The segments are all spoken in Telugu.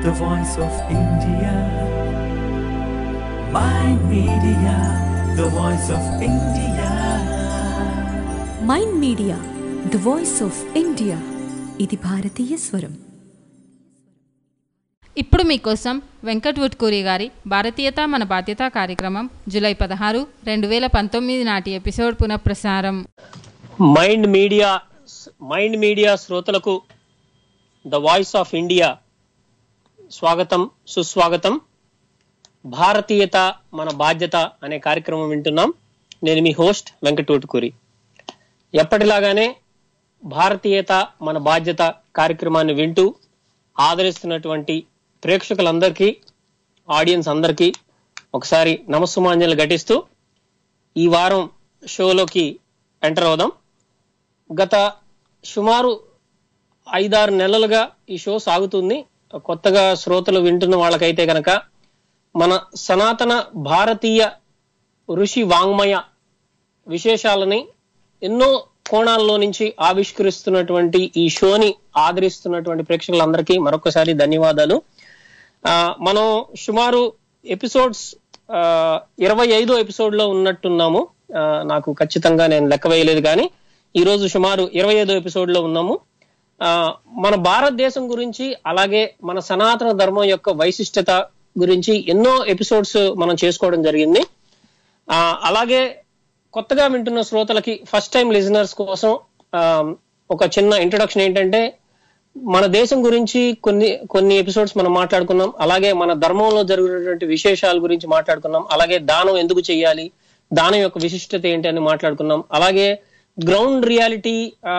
the voice of India. Mind Media, the voice of India. Mind Media the voice of India ఇది భారతీయ స్వరం ఇప్పుడు మీకోసం వెంకట్ వుట్కూరి గారి భారతీయత మన బాధ్యత కార్యక్రమం జూలై పదహారు రెండు వేల పంతొమ్మిది నాటి ఎపిసోడ్ పునఃప్రసారం మైండ్ మీడియా మైండ్ మీడియా శ్రోతలకు ద వాయిస్ ఆఫ్ ఇండియా స్వాగతం సుస్వాగతం భారతీయత మన బాధ్యత అనే కార్యక్రమం వింటున్నాం నేను మీ హోస్ట్ వెంకటూటుకూరి ఎప్పటిలాగానే భారతీయత మన బాధ్యత కార్యక్రమాన్ని వింటూ ఆదరిస్తున్నటువంటి ప్రేక్షకులందరికీ ఆడియన్స్ అందరికీ ఒకసారి నమస్సుమాంజలు ఘటిస్తూ ఈ వారం షోలోకి ఎంటర్ అవుదాం గత సుమారు ఐదారు నెలలుగా ఈ షో సాగుతుంది కొత్తగా శ్రోతలు వింటున్న వాళ్ళకైతే గనక మన సనాతన భారతీయ ఋషి వాంగ్మయ విశేషాలని ఎన్నో కోణాల్లో నుంచి ఆవిష్కరిస్తున్నటువంటి ఈ షోని ఆదరిస్తున్నటువంటి ప్రేక్షకులందరికీ మరొకసారి ధన్యవాదాలు ఆ, మనం సుమారు ఎపిసోడ్స్ ఇరవై ఐదో ఎపిసోడ్ లో ఉన్నట్టున్నాము ఆ, నాకు ఖచ్చితంగా నేను లెక్క వేయలేదు కానీ ఈ రోజు సుమారు ఇరవై ఐదో ఎపిసోడ్ లో ఉన్నాము ఆ, మన భారతదేశం గురించి అలాగే మన సనాతన ధర్మం యొక్క వైశిష్టత గురించి ఎన్నో ఎపిసోడ్స్ మనం చేసుకోవడం జరిగింది ఆ, అలాగే కొత్తగా వింటున్న శ్రోతలకి ఫస్ట్ టైం లిజనర్స్ కోసం ఆ, ఒక చిన్న ఇంట్రొడక్షన్ ఏంటంటే మన దేశం గురించి కొన్ని కొన్ని ఎపిసోడ్స్ మనం మాట్లాడుకున్నాం అలాగే మన ధర్మంలో జరుగుతున్నటువంటి విశేషాల గురించి మాట్లాడుకున్నాం అలాగే దానం ఎందుకు చేయాలి దానం యొక్క విశిష్టత ఏంటి అని మాట్లాడుకున్నాం అలాగే గ్రౌండ్ రియాలిటీ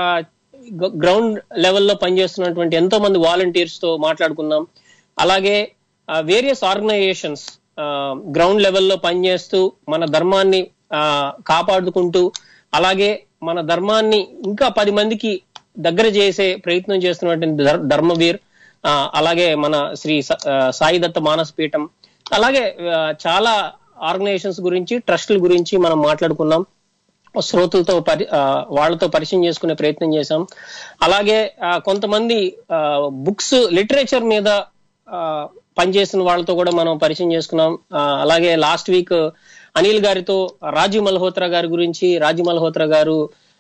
గ్రౌండ్ లెవెల్లో పనిచేస్తున్నటువంటి ఎంతో మంది వాలంటీర్స్ తో మాట్లాడుకున్నాం అలాగే వేరియస్ ఆర్గనైజేషన్స్ గ్రౌండ్ లెవెల్లో పనిచేస్తూ మన ధర్మాన్ని ఆ, కాపాడుకుంటూ అలాగే మన ధర్మాన్ని ఇంకా పది మందికి దగ్గర చేసే ప్రయత్నం చేస్తున్నటువంటి ధర్- ధర్మవీర్ ఆ, అలాగే మన శ్రీ స- ఆ, సాయి దత్త మానస పీఠం అలాగే ఆ, చాలా ఆర్గనైజేషన్స్ గురించి ట్రస్టుల గురించి మనం మాట్లాడుకున్నాం శ్రోతలతో పరి ఆ, వాళ్ళతో పరిచయం చేసుకునే ప్రయత్నం చేశాం అలాగే ఆ, కొంతమంది బుక్స్ లిటరేచర్ మీద ఆ, పనిచేసిన వాళ్ళతో కూడా మనం పరిచయం చేసుకున్నాం ఆ, అలాగే లాస్ట్ వీక్ అనిల్ గారితో రాజీవ్ మల్హోత్రా గారి గురించి రాజీవ్ మల్హోత్రా గారు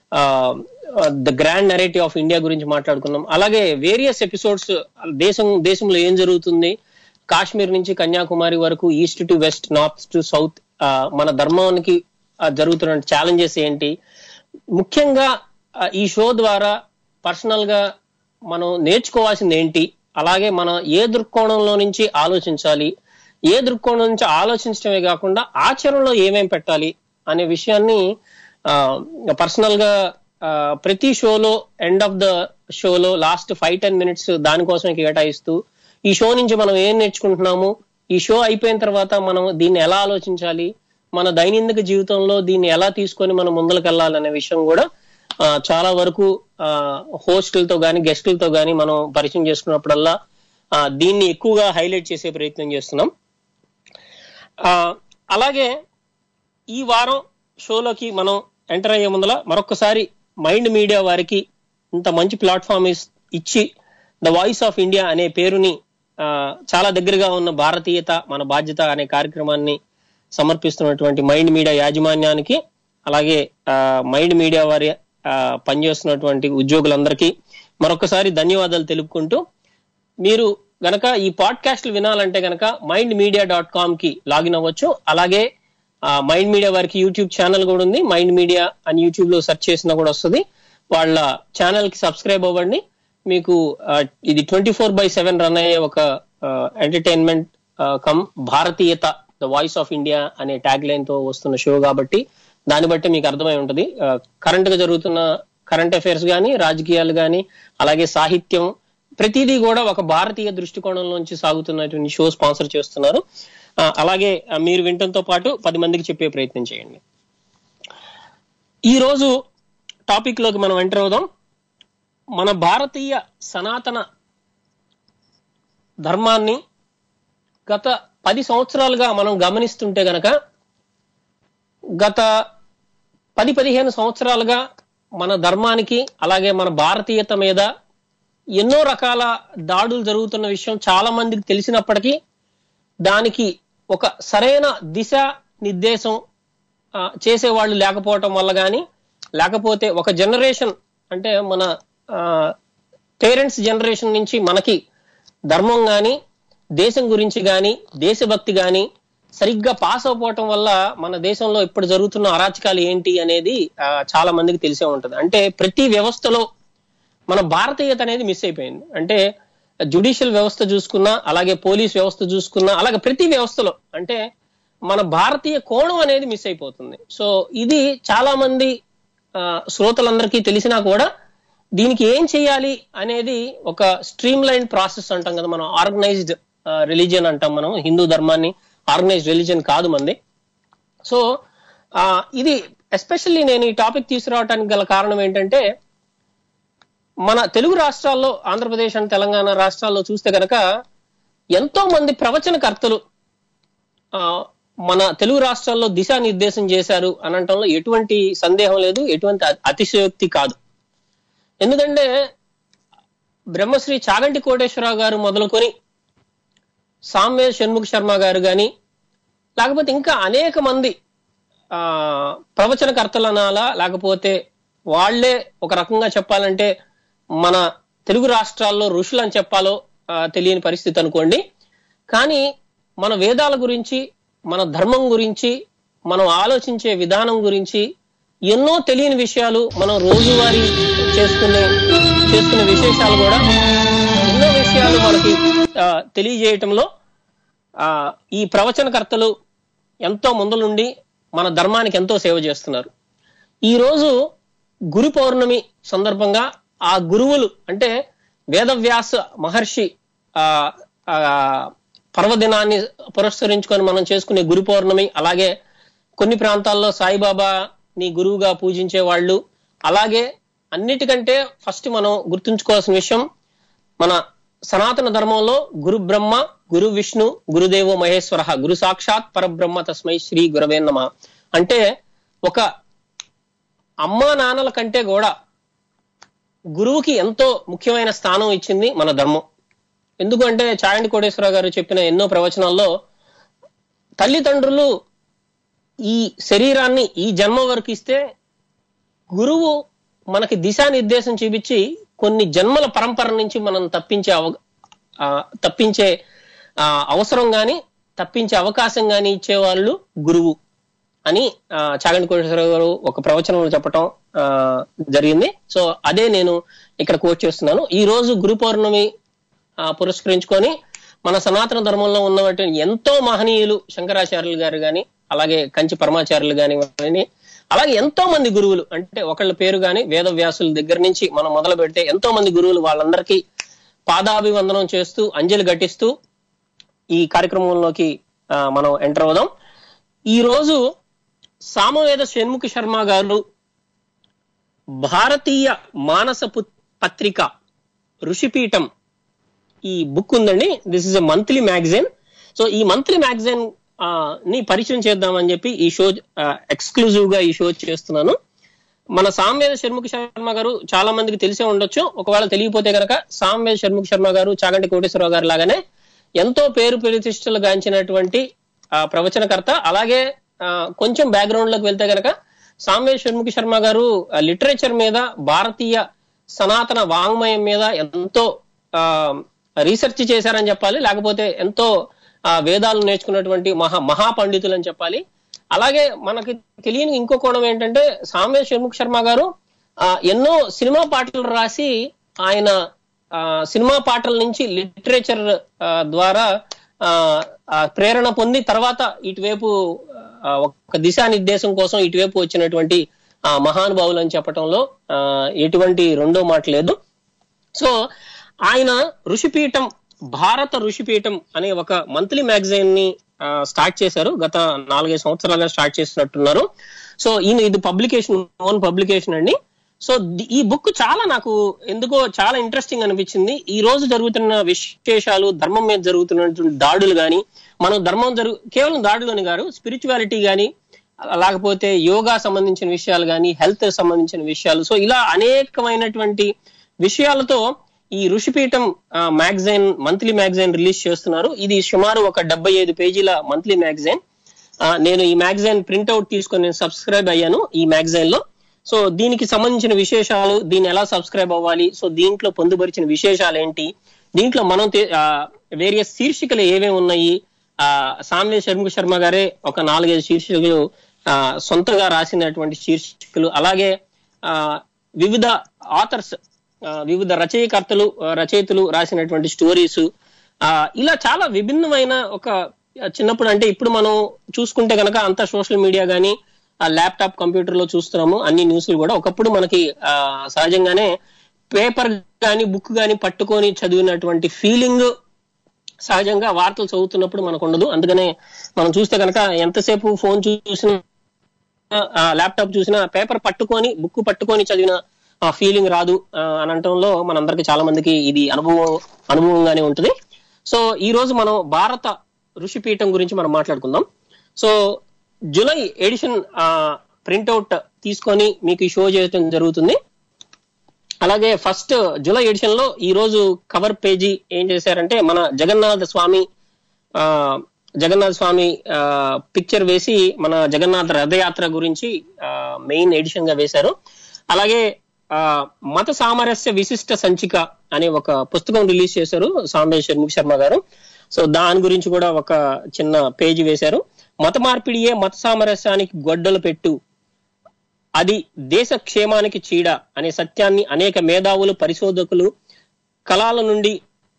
the grand narrative of India గురించి మాట్లాడుకున్నాం అలాగే వేరియస్ ఎపిసోడ్స్ దేశం దేశంలో ఏం జరుగుతుంది కాశ్మీర్ నుంచి కన్యాకుమారి వరకు east to west north to south మన ధర్మానికి ఆ, జరుగుతున్న ఛాలెంజెస్ ఏంటి ముఖ్యంగా ఆ, ఈ షో ద్వారా పర్సనల్ గా మనం నేర్చుకోవాల్సింది ఏంటి అలాగే మనం ఏ దృక్కోణంలో నుంచి ఆలోచించాలి ఏ దృక్కోణం నుంచి ఆలోచించడమే కాకుండా ఆచరణలో ఏమేం పెట్టాలి అనే విషయాన్ని పర్సనల్ గా ఆ, ప్రతి షోలో ఎండ్ ఆఫ్ ద షోలో లాస్ట్ ఫైవ్ టెన్ మినిట్స్ దానికోసమే కేటాయిస్తూ ఈ షో నుంచి మనం ఏం నేర్చుకుంటున్నాము ఈ షో అయిపోయిన తర్వాత మనం దీన్ని ఎలా ఆలోచించాలి మన దైనందిక జీవితంలో దీన్ని ఎలా తీసుకొని మనం ముందరకు వెళ్ళాలి అనే విషయం కూడా ఆ, చాలా వరకు హోస్టులతో గాని గెస్టులతో గాని మనం పరిచయం చేసుకున్నప్పుడల్లా ఆ, దీన్ని ఎక్కువగా హైలైట్ చేసే ప్రయత్నం చేస్తున్నాం ఆ, అలాగే ఈ వారం షోలోకి మనం ఎంటర్ అయ్యే ముందల మరొకసారి మైండ్ మీడియా వారికి ఇంత మంచి ప్లాట్ఫామ్ ఇచ్చి ద వాయిస్ ఆఫ్ ఇండియా అనే పేరుని ఆ, చాలా దగ్గరగా ఉన్న భారతీయత మన బాధ్యత అనే కార్యక్రమాన్ని సమర్పిస్తున్నటువంటి మైండ్ మీడియా యాజమాన్యానికి అలాగే ఆ, మైండ్ మీడియా వారి ఆ, పనిచేస్తున్నటువంటి ఉద్యోగులందరికీ మరొకసారి ధన్యవాదాలు తెలుపుకుంటూ మీరు గనక ఈ పాడ్కాస్ట్లు వినాలంటే గనక మైండ్ మీడియా డాట్ కామ్ కి లాగిన్ అవ్వచ్చు అలాగే మైండ్ మీడియా వారికి యూట్యూబ్ ఛానల్ కూడా ఉంది మైండ్ మీడియా అని యూట్యూబ్ లో సెర్చ్ చేసినా కూడా వస్తుంది వాళ్ళ ఛానల్ కి సబ్స్క్రైబ్ అవ్వండి మీకు ఆ, ఇది twenty four by seven run అయ్యే ఒక ఎంటర్టైన్మెంట్ కమ్ భారతీయత ద వాయిస్ ఆఫ్ ఇండియా అనే ట్యాగ్ లైన్ తో వస్తున్న షో కాబట్టి దాన్ని బట్టి మీకు అర్థమై ఉంటది కరెంట్ గా జరుగుతున్న కరెంట్ అఫైర్స్ గానీ రాజకీయాలు గానీ అలాగే సాహిత్యం ప్రతిదీ కూడా ఒక భారతీయ దృష్టికోణంలోంచి సాగుతున్నటువంటి షో స్పాన్సర్ చేస్తున్నారు ఆ, అలాగే ఆ, మీరు వినటంతో పాటు పది మందికి చెప్పే ప్రయత్నం చేయండి ఈ రోజు టాపిక్ లోకి మనం ఎంటర్ అవుదాం మన భారతీయ సనాతన ధర్మాన్ని గత పది సంవత్సరాలుగా మనం గమనిస్తుంటే గనక గత పది పదిహేను సంవత్సరాలుగా మన ధర్మానికి అలాగే మన భారతీయత మీద ఎన్నో రకాల దాడులు జరుగుతున్న విషయం చాలా మందికి తెలిసినప్పటికీ దానికి ఒక సరైన దిశ నిర్దేశం ఆ, చేసేవాళ్ళు లేకపోవటం వల్ల కానీ లేకపోతే ఒక జనరేషన్ అంటే మన పేరెంట్స్ జనరేషన్ నుంచి మనకి ధర్మం కానీ దేశం గురించి కానీ దేశభక్తి కానీ సరిగ్గా పాస్ అయిపోవటం వల్ల మన దేశంలో ఇప్పుడు జరుగుతున్న అరాచకాలు ఏంటి అనేది ఆ, చాలా మందికి తెలిసే ఉంటుంది అంటే ప్రతి వ్యవస్థలో మన భారతీయత అనేది మిస్ అయిపోయింది అంటే జుడిషియల్ వ్యవస్థ చూసుకున్నా అలాగే పోలీస్ వ్యవస్థ చూసుకున్నా అలాగే ప్రతి వ్యవస్థలో అంటే మన భారతీయ కోణం అనేది మిస్ అయిపోతుంది సో ఇది చాలా మంది ఆ, శ్రోతలందరికీ తెలిసినా కూడా దీనికి ఏం చేయాలి అనేది ఒక స్ట్రీమ్ లైన్ ప్రాసెస్ అంటాం కదా మనం ఆర్గనైజ్డ్ రిలీజియన్ అంటాం మనం హిందూ ధర్మాన్ని ఆర్గనైజ్డ్ రిలీజియన్ కాదు మంది సో ఆ, ఇది ఎస్పెషల్లీ నేను ఈ టాపిక్ తీసుకురావడానికి గల కారణం ఏంటంటే మన తెలుగు రాష్ట్రాల్లో ఆంధ్రప్రదేశ్ అండ్ తెలంగాణ రాష్ట్రాల్లో చూస్తే కనుక ఎంతో మంది ప్రవచనకర్తలు ఆ, మన తెలుగు రాష్ట్రాల్లో దిశానిర్దేశం చేశారు అనటంలో ఎటువంటి సందేహం లేదు ఎటువంటి అ- అతిశయోక్తి కాదు ఎందుకంటే బ్రహ్మశ్రీ చాగంటి కోటేశ్వరరావు గారు మొదలుకొని సామ్వేద్ షణ్ముఖ శర్మ గారు గాని లేకపోతే ఇంకా అనేక మంది ఆ ప్రవచనకర్తలు అనాలా లేకపోతే వాళ్ళే ఒక రకంగా చెప్పాలంటే మన తెలుగు రాష్ట్రాల్లో ఋషులు అని చెప్పాలో ఆ, తెలియని పరిస్థితి అనుకోండి కానీ మన వేదాల గురించి మన ధర్మం గురించి మనం ఆలోచించే విధానం గురించి ఎన్నో తెలియని విషయాలు మనం రోజువారీ చేసుకునే చేసుకునే విశేషాలు కూడా ఎన్నో విషయాలు మనకి ఆ, తెలియజేయటంలో ఆ ఈ ప్రవచనకర్తలు ఎంతో ముందు నుండి మన ధర్మానికి ఎంతో సేవ చేస్తున్నారు ఈ రోజు గురు పౌర్ణమి సందర్భంగా ఆ గురువులు అంటే వేదవ్యాస మహర్షి ఆ ఆ, పర్వదినాన్ని పురస్కరించుకొని మనం చేసుకునే గురు పౌర్ణమి అలాగే కొన్ని ప్రాంతాల్లో సాయిబాబా ని గురువుగా పూజించే వాళ్ళు అలాగే అన్నిటికంటే ఫస్ట్ మనం గుర్తుంచుకోవాల్సిన విషయం మన సనాతన ధర్మంలో గురు బ్రహ్మ గురు విష్ణు గురుదేవో మహేశ్వర గురు సాక్షాత్ పరబ్రహ్మ తస్మై శ్రీ గురవే నమ అంటే ఒక అమ్మా నాన్నల కంటే కూడా గురువుకి ఎంతో ముఖ్యమైన స్థానం ఇచ్చింది మన ధర్మం ఎందుకంటే చాయండి కోటేశ్వరరావు గారు చెప్పిన ఎన్నో ప్రవచనాల్లో తల్లిదండ్రులు ఈ శరీరాన్ని ఈ జన్మ వరకు ఇస్తే గురువు మనకి దిశానిర్దేశం చూపించి కొన్ని జన్మల పరంపర నుంచి మనం తప్పించే అవ ఆ, తప్పించే ఆ, అవసరం గాని తప్పించే అవకాశం గాని ఇచ్చేవాళ్ళు గురువు అని ఆ, చాగంటి కోటేశ్వరరావు గారు ఒక ప్రవచనంలో చెప్పటం ఆ, జరిగింది సో అదే నేను ఇక్కడ కోట్ చేస్తున్నాను ఈ రోజు గురు పౌర్ణమి ఆ, పురస్కరించుకొని మన సనాతన ధర్మంలో ఉన్నటువంటి ఎంతో మహనీయులు శంకరాచార్యులు గారు గాని అలాగే కంచి పరమాచార్యులు గాని అలాగే ఎంతో మంది గురువులు అంటే ఒకళ్ళ పేరు గాని వేద వ్యాసుల దగ్గర నుంచి మనం మొదలు పెడితే ఎంతో మంది గురువులు వాళ్ళందరికీ పాదాభివందనం చేస్తూ అంజలి ఘటిస్తూ ఈ కార్యక్రమంలోకి ఆ, మనం ఎంటర్ అవుదాం ఈ రోజు సామవేద షణ్ముఖ శర్మ గారు భారతీయ మానస పు- పత్రిక ఋషిపీఠం ఈ బుక్ ఉందండి this is a monthly magazine so ఈ మంత్లీ మ్యాగజైన్ ని పరిచయం చేద్దామని చెప్పి ఈ షో ఎక్స్క్లూజివ్ గా ఈ షో చేస్తున్నాను మన సామ్వేద షణ్ముఖ శర్మ గారు చాలా మందికి తెలిసే ఉండొచ్చు ఒకవేళ తెలియపోతే కనుక సామ్వేద షణ్ముఖ శర్మ గారు చాగంటి కోటేశ్వరరావు గారు లాగానే ఎంతో పేరు ప్రతిష్టలు గాంచినటువంటి ఆ, ప్రవచనకర్త అలాగే ఆ, కొంచెం బ్యాక్గ్రౌండ్ లోకి వెళ్తే కనుక సామ్వేద షణ్ముఖ శర్మ గారు లిటరేచర్ మీద భారతీయ సనాతన వాంగ్మయం మీద ఎంతో ఆ రీసెర్చ్ చేశారని చెప్పాలి లేకపోతే ఎంతో ఆ, వేదాలు నేర్చుకున్నటువంటి మహా మహాపండితులు అని చెప్పాలి అలాగే మనకి తెలియని ఇంకో కోణం ఏంటంటే సామ్య షణ్ముఖ శర్మ గారు ఆ, ఎన్నో సినిమా పాటలు రాసి ఆయన ఆ, సినిమా పాటల నుంచి లిటరేచర్ ఆ, ద్వారా ఆ, ఆ, ప్రేరణ పొంది తర్వాత ఇటువైపు ఆ, ఒక దిశానిర్దేశం కోసం ఇటువైపు వచ్చినటువంటి ఆ, మహానుభావులు అని చెప్పటంలో ఆ, ఎటువంటి రెండో మాట లేదు సో ఆయన ఋషిపీఠం భారత ఋషిపీఠం అనే ఒక మంత్లీ మ్యాగజైన్ ని ఆ, స్టార్ట్ చేశారు గత నాలుగైదు సంవత్సరాలుగా స్టార్ట్ చేసినట్టున్నారు సో ఈయన ఇది పబ్లికేషన్ ఓన్ పబ్లికేషన్ అండి సో ది- ఈ బుక్ చాలా నాకు ఎందుకో చాలా ఇంట్రెస్టింగ్ అనిపించింది ఈ రోజు జరుగుతున్న విశేషాలు ధర్మం మీద జరుగుతున్నటువంటి దాడులు గాని మనం ధర్మం జరుగు కేవలం దాడులని గారు స్పిరిచువాలిటీ గాని లేకపోతే యోగా సంబంధించిన విషయాలు కానీ హెల్త్ సంబంధించిన విషయాలు సో ఇలా అనేకమైనటువంటి విషయాలతో ఈ Rishipeetham magazine monthly magazine release చేస్తున్నారు ఇది సుమారు ఒక డెబ్బై ఐదు పేజీల మంత్లీ మ్యాగజైన్ ఆ, నేను ఈ మ్యాగజైన్ ప్రింట్అవుట్ తీసుకొని నేను సబ్స్క్రైబ్ అయ్యాను ఈ మ్యాగజైన్ లో సో దీనికి సంబంధించిన విశేషాలు దీన్ని ఎలా సబ్స్క్రైబ్ అవ్వాలి సో దీంట్లో పొందుపరిచిన విశేషాలు ఏంటి దీంట్లో మనం వేరియస్ శీర్షికలు ఏమేమి ఉన్నాయి ఆ సామ్య శర్మ శర్మ గారే ఒక నాలుగైదు శీర్షికలు ఆ, సొంతంగా రాసినటువంటి శీర్షికలు అలాగే ఆ వివిధ ఆథర్స్ వివిధ రచయికర్తలు ఆ, రచయితలు రాసినటువంటి స్టోరీస్ ఆ ఇలా చాలా విభిన్నమైన ఒక ఆ, చిన్నప్పుడు అంటే ఇప్పుడు మనం చూసుకుంటే కనుక అంత సోషల్ మీడియా గానీ ఆ ల్యాప్టాప్ కంప్యూటర్ లో చూస్తున్నాము అన్ని న్యూస్లు కూడా ఒకప్పుడు మనకి ఆ, సహజంగానే పేపర్ గాని బుక్ గాని పట్టుకొని చదివినటువంటి ఫీలింగ్ సహజంగా వార్తలు చదువుతున్నప్పుడు మనకు ఉండదు అందుకనే మనం చూస్తే కనుక ఎంతసేపు ఫోన్ చూసినా ల్యాప్టాప్ చూసినా పేపర్ పట్టుకొని బుక్ పట్టుకొని చదివిన ఆ ఫీలింగ్ రాదు ఆ, అని అనటంలో మనందరికి చాలా మందికి ఇది అనుభవం అనుభవంగానే ఉంటుంది సో ఈ రోజు మనం భారత ఋషిపీఠం గురించి మనం మాట్లాడుకుందాం సో జూలై ఎడిషన్ ప్రింట్అవుట్ తీసుకొని మీకు ఈ షో చేయడం జరుగుతుంది అలాగే ఫస్ట్ జూలై ఎడిషన్ లో ఈ రోజు కవర్ పేజీ ఏం చేశారంటే మన జగన్నాథ స్వామి ఆ జగన్నాథ స్వామి పిక్చర్ వేసి మన జగన్నాథ రథయాత్ర గురించి మెయిన్ ఎడిషన్ గా వేశారు అలాగే ఆ, మత సామరస్య విశిష్ట సంచిక అనే ఒక పుస్తకం రిలీజ్ చేశారు సాంబేశ్వర్ షణ్ముఖ శర్మ గారు సో దాని గురించి కూడా ఒక చిన్న పేజీ వేశారు మత మార్పిడియే మత సామరస్యానికి గొడ్డలు పెట్టు అది దేశ క్షేమానికి చీడ అనే సత్యాన్ని అనేక మేధావులు పరిశోధకులు కళాల నుండి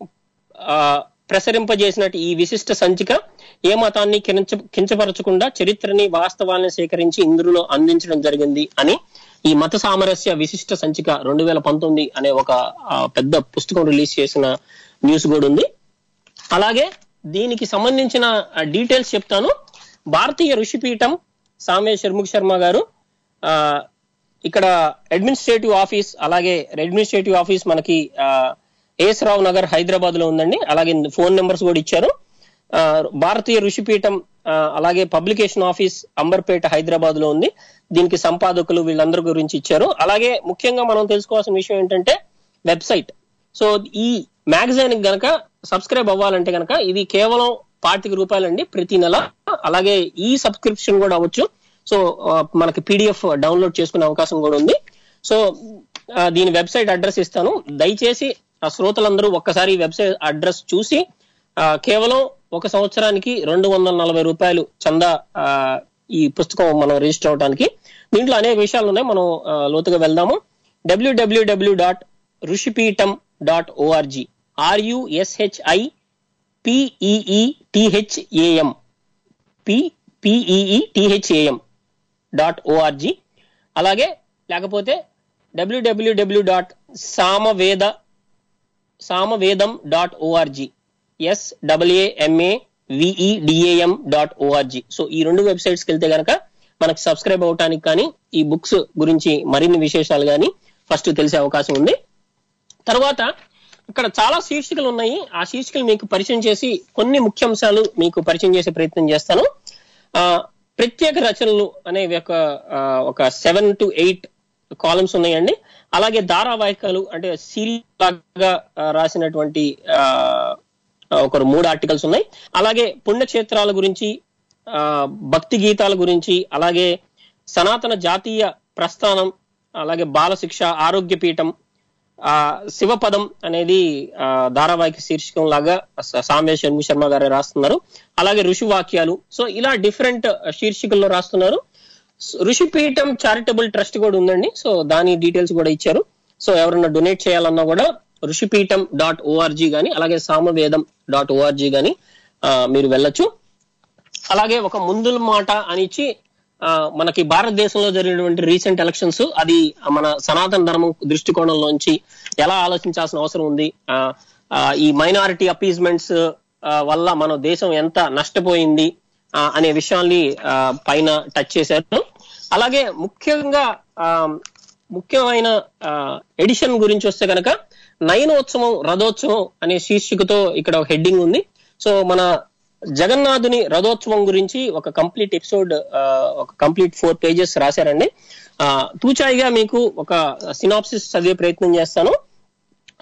ఆ ప్రసరింపజేసినట్టు ఈ విశిష్ట సంచిక ఏ మతాన్ని కించ కించపరచకుండా చరిత్రని వాస్తవాన్ని సేకరించి ఇందులో అందించడం జరిగింది అని ఈ మత సామరస్య విశిష్ట సంచిక రెండు వేల పంతొమ్మిది అనే ఒక ఆ, పెద్ద పుస్తకం రిలీజ్ చేసిన న్యూస్ కూడా ఉంది అలాగే దీనికి సంబంధించిన డీటెయిల్స్ చెప్తాను భారతీయ ఋషిపీఠం సామే షర్ముఖ్ శర్మ గారు ఆ ఇక్కడ అడ్మినిస్ట్రేటివ్ ఆఫీస్ అలాగే అడ్మినిస్ట్రేటివ్ ఆఫీస్ మనకి ఏఎస్ రావు నగర్ హైదరాబాద్ లో ఉందండి అలాగే ఫోన్ నెంబర్స్ కూడా ఇచ్చారు ఆ, భారతీయ ఋషిపీఠం ఆ, అలాగే పబ్లికేషన్ ఆఫీస్ అంబర్పేట హైదరాబాద్ లో ఉంది దీనికి సంపాదకులు వీళ్ళందరి గురించి ఇచ్చారు అలాగే ముఖ్యంగా మనం తెలుసుకోవాల్సిన విషయం ఏంటంటే వెబ్సైట్ సో ఈ మ్యాగజైన్ గనక సబ్స్క్రైబ్ అవ్వాలంటే గనక ఇది కేవలం పాతిక రూపాయలండి ప్రతి నెల అలాగే ఈ సబ్స్క్రిప్షన్ కూడా అవ్వచ్చు సో ఆ, మనకి పీడిఎఫ్ డౌన్లోడ్ చేసుకునే అవకాశం కూడా ఉంది సో ఆ, దీని వెబ్సైట్ అడ్రస్ ఇస్తాను దయచేసి ఆ శ్రోతలందరూ ఒక్కసారి ఈ వెబ్సైట్ అడ్రస్ చూసి ఆ, కేవలం ఒక సంవత్సరానికి రెండు వందల నలభై రూపాయలు చందా ఆ, ఈ పుస్తకం మనం రిజిస్టర్ అవడానికి దీంట్లో అనేక విషయాలు ఉన్నాయి మనం ఆ, లోతుగా వెళ్దాము WWW dot Rishipeetham dot ORG RUSHI PEE THAM P PEE THAM dot ORG అలాగే లేకపోతే WWW dot Samaveda Samavedam dot ORG S WAMA VEDAM dot ORG so ఈ రెండు వెబ్సైట్స్కి వెళ్తే గనక మనకు సబ్స్క్రైబ్ అవడానికి కానీ ఈ బుక్స్ గురించి మరిన్ని విశేషాలు కానీ ఫస్ట్ తెలిసే అవకాశం ఉంది తర్వాత ఇక్కడ చాలా శీర్షికలు ఉన్నాయి ఆ శీర్షికలు మీకు పరిచయం చేసి కొన్ని ముఖ్యాంశాలు మీకు పరిచయం చేసే ప్రయత్నం చేస్తాను ఆ ప్రత్యేక రచనలు అనే ఒక ఆ, ఒక సెవెన్ టు ఎయిట్ కాలమ్స్ ఉన్నాయండి అలాగే ధారావాహికలు అంటే సిరీస్ లాగా ఆ, రాసినటువంటి ఆ, ఒక మూడు ఆర్టికల్స్ ఉన్నాయి అలాగే పుణ్యక్షేత్రాల గురించి ఆ, భక్తి గీతాల గురించి అలాగే సనాతన జాతీయ ప్రస్థానం అలాగే బాల శిక్ష ఆరోగ్య పీఠం ఆ శివపదం అనేది ఆ, ధారావాహిక శీర్షికం లాగా స- సామ్య షణ్ము శర్మ గారు రాస్తున్నారు అలాగే ఋషి వాక్యాలు సో ఇలా డిఫరెంట్ శీర్షికల్లో రాస్తున్నారు స్- ఋషిపీఠం చారిటబుల్ ట్రస్ట్ కూడా ఉందండి సో దాని డీటెయిల్స్ కూడా ఇచ్చారు సో ఎవరన్నా డొనేట్ చేయాలన్నా కూడా ఋషిపీఠం డాట్ ఓఆర్జీ గాని అలాగే సామవేదం డాట్ ఓఆర్జీ గాని ఆ, మీరు వెళ్ళొచ్చు అలాగే ఒక ముందుల మాట అని ఇచ్చి ఆ, మనకి భారతదేశంలో జరిగినటువంటి రీసెంట్ ఎలక్షన్స్ అది మన సనాతన ధర్మం దృష్టికోణంలోంచి ఎలా ఆలోచించాల్సిన అవసరం ఉంది ఆ, ఆ, ఈ మైనారిటీ అపీజ్మెంట్స్ వల్ల మన దేశం ఎంత నష్టపోయింది ఆ, అనే విషయాల్ని ఆ, పైన టచ్ చేశారు అలాగే ముఖ్యంగా ఆ, ముఖ్యమైన ఎడిషన్ గురించి వస్తే కనుక నయనోత్సవం రథోత్సవం అనే శీర్షికతో ఇక్కడ ఒక హెడ్డింగ్ ఉంది సో మన జగన్నాథుని రథోత్సవం గురించి ఒక కంప్లీట్ ఎపిసోడ్ ఒక కంప్లీట్ ఫోర్ పేజెస్ రాశారండి ఆ, తూచాయిగా మీకు ఒక సినాప్సిస్ చదివే ప్రయత్నం చేస్తాను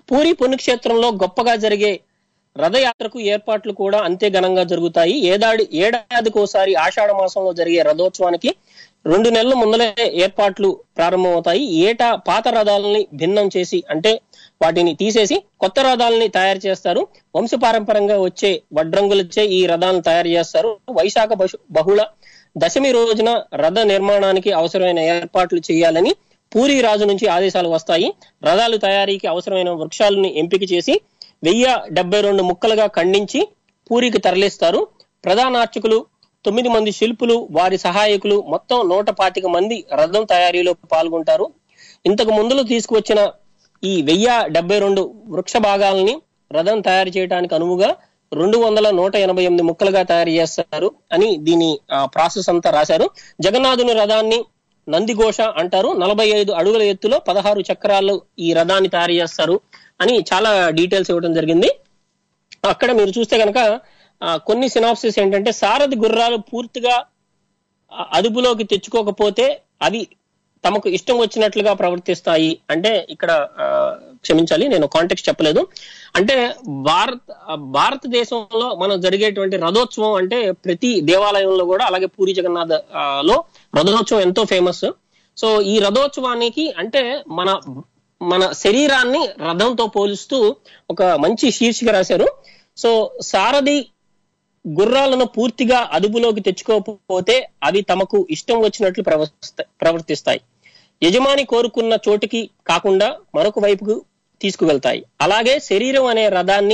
పూరి పుణ్యక్షేత్రంలో గొప్పగా జరిగే రథయాత్రకు ఏర్పాట్లు కూడా అంతే ఘనంగా జరుగుతాయి ఏడాది ఏడాదికోసారి ఆషాఢ మాసంలో జరిగే రథోత్సవానికి రెండు నెలల ముందలే ఏర్పాట్లు ప్రారంభమవుతాయి ఏటా పాత రథాలని భిన్నం చేసి అంటే వాటిని తీసేసి కొత్త రథాలని తయారు చేస్తారు వంశపారంపరంగా వచ్చే వడ్రంగులచే ఈ రథాలను తయారు చేస్తారు వైశాఖ బహు- బహుళ దశమి రోజున రథ నిర్మాణానికి అవసరమైన ఏర్పాట్లు చేయాలని పూరి రాజు నుంచి ఆదేశాలు వస్తాయి రథాలు తయారీకి అవసరమైన వృక్షాలను ఎంపిక చేసి వెయ్యి డెబ్బై రెండు ముక్కలుగా ఖండించి పూరికి తరలిస్తారు ప్రధాన అర్చకులు తొమ్మిది మంది శిల్పులు వారి సహాయకులు మొత్తం నూట పాతిక మంది రథం తయారీలో పాల్గొంటారు ఇంతకు ముందులో తీసుకువచ్చిన ఈ వెయ్యి డెబ్బై రెండు వృక్ష భాగాలని రథం తయారు చేయడానికి అనువుగా రెండు వందల నూట ఎనభై ఎనిమిది ముక్కలుగా తయారు చేస్తారు అని దీని ప్రాసెస్ అంతా రాశారు జగన్నాథుని రథాన్ని నందిఘోష అంటారు నలభై ఐదు అడుగుల ఎత్తులో పదహారు చక్రాలు ఈ రథాన్ని తయారు చేస్తారు అని చాలా డీటెయిల్స్ ఇవ్వడం జరిగింది అక్కడ మీరు చూస్తే కనుక కొన్ని సినాప్సిస్ ఏంటంటే సారథి గుర్రాలు పూర్తిగా ఆ, అదుపులోకి తెచ్చుకోకపోతే అవి తమకు ఇష్టం వచ్చినట్లుగా ప్రవర్తిస్తాయి అంటే ఇక్కడ ఆ, క్షమించాలి నేను కాంటెక్స్ట్ చెప్పలేదు అంటే భారత్ ఆ, భారతదేశంలో మనం జరిగేటువంటి రథోత్సవం అంటే ప్రతి దేవాలయంలో కూడా అలాగే పూరి జగన్నాథ్ ఆ, లో రథోత్సవం ఎంతో ఫేమస్ సో ఈ రథోత్సవానికి అంటే మన మన శరీరాన్ని రథంతో పోలుస్తూ ఒక మంచి శీర్షిక రాశారు సో సారథి గుర్రాలను పూర్తిగా అదుపులోకి తెచ్చుకోకపోతే అవి తమకు ఇష్టం వచ్చినట్లు ప్రవర్తిస్తా- ప్రవర్తిస్తాయి యజమాని కోరుకున్న చోటికి కాకుండా మరొక వైపుకు తీసుకువెళ్తాయి అలాగే శరీరం అనే రథాన్ని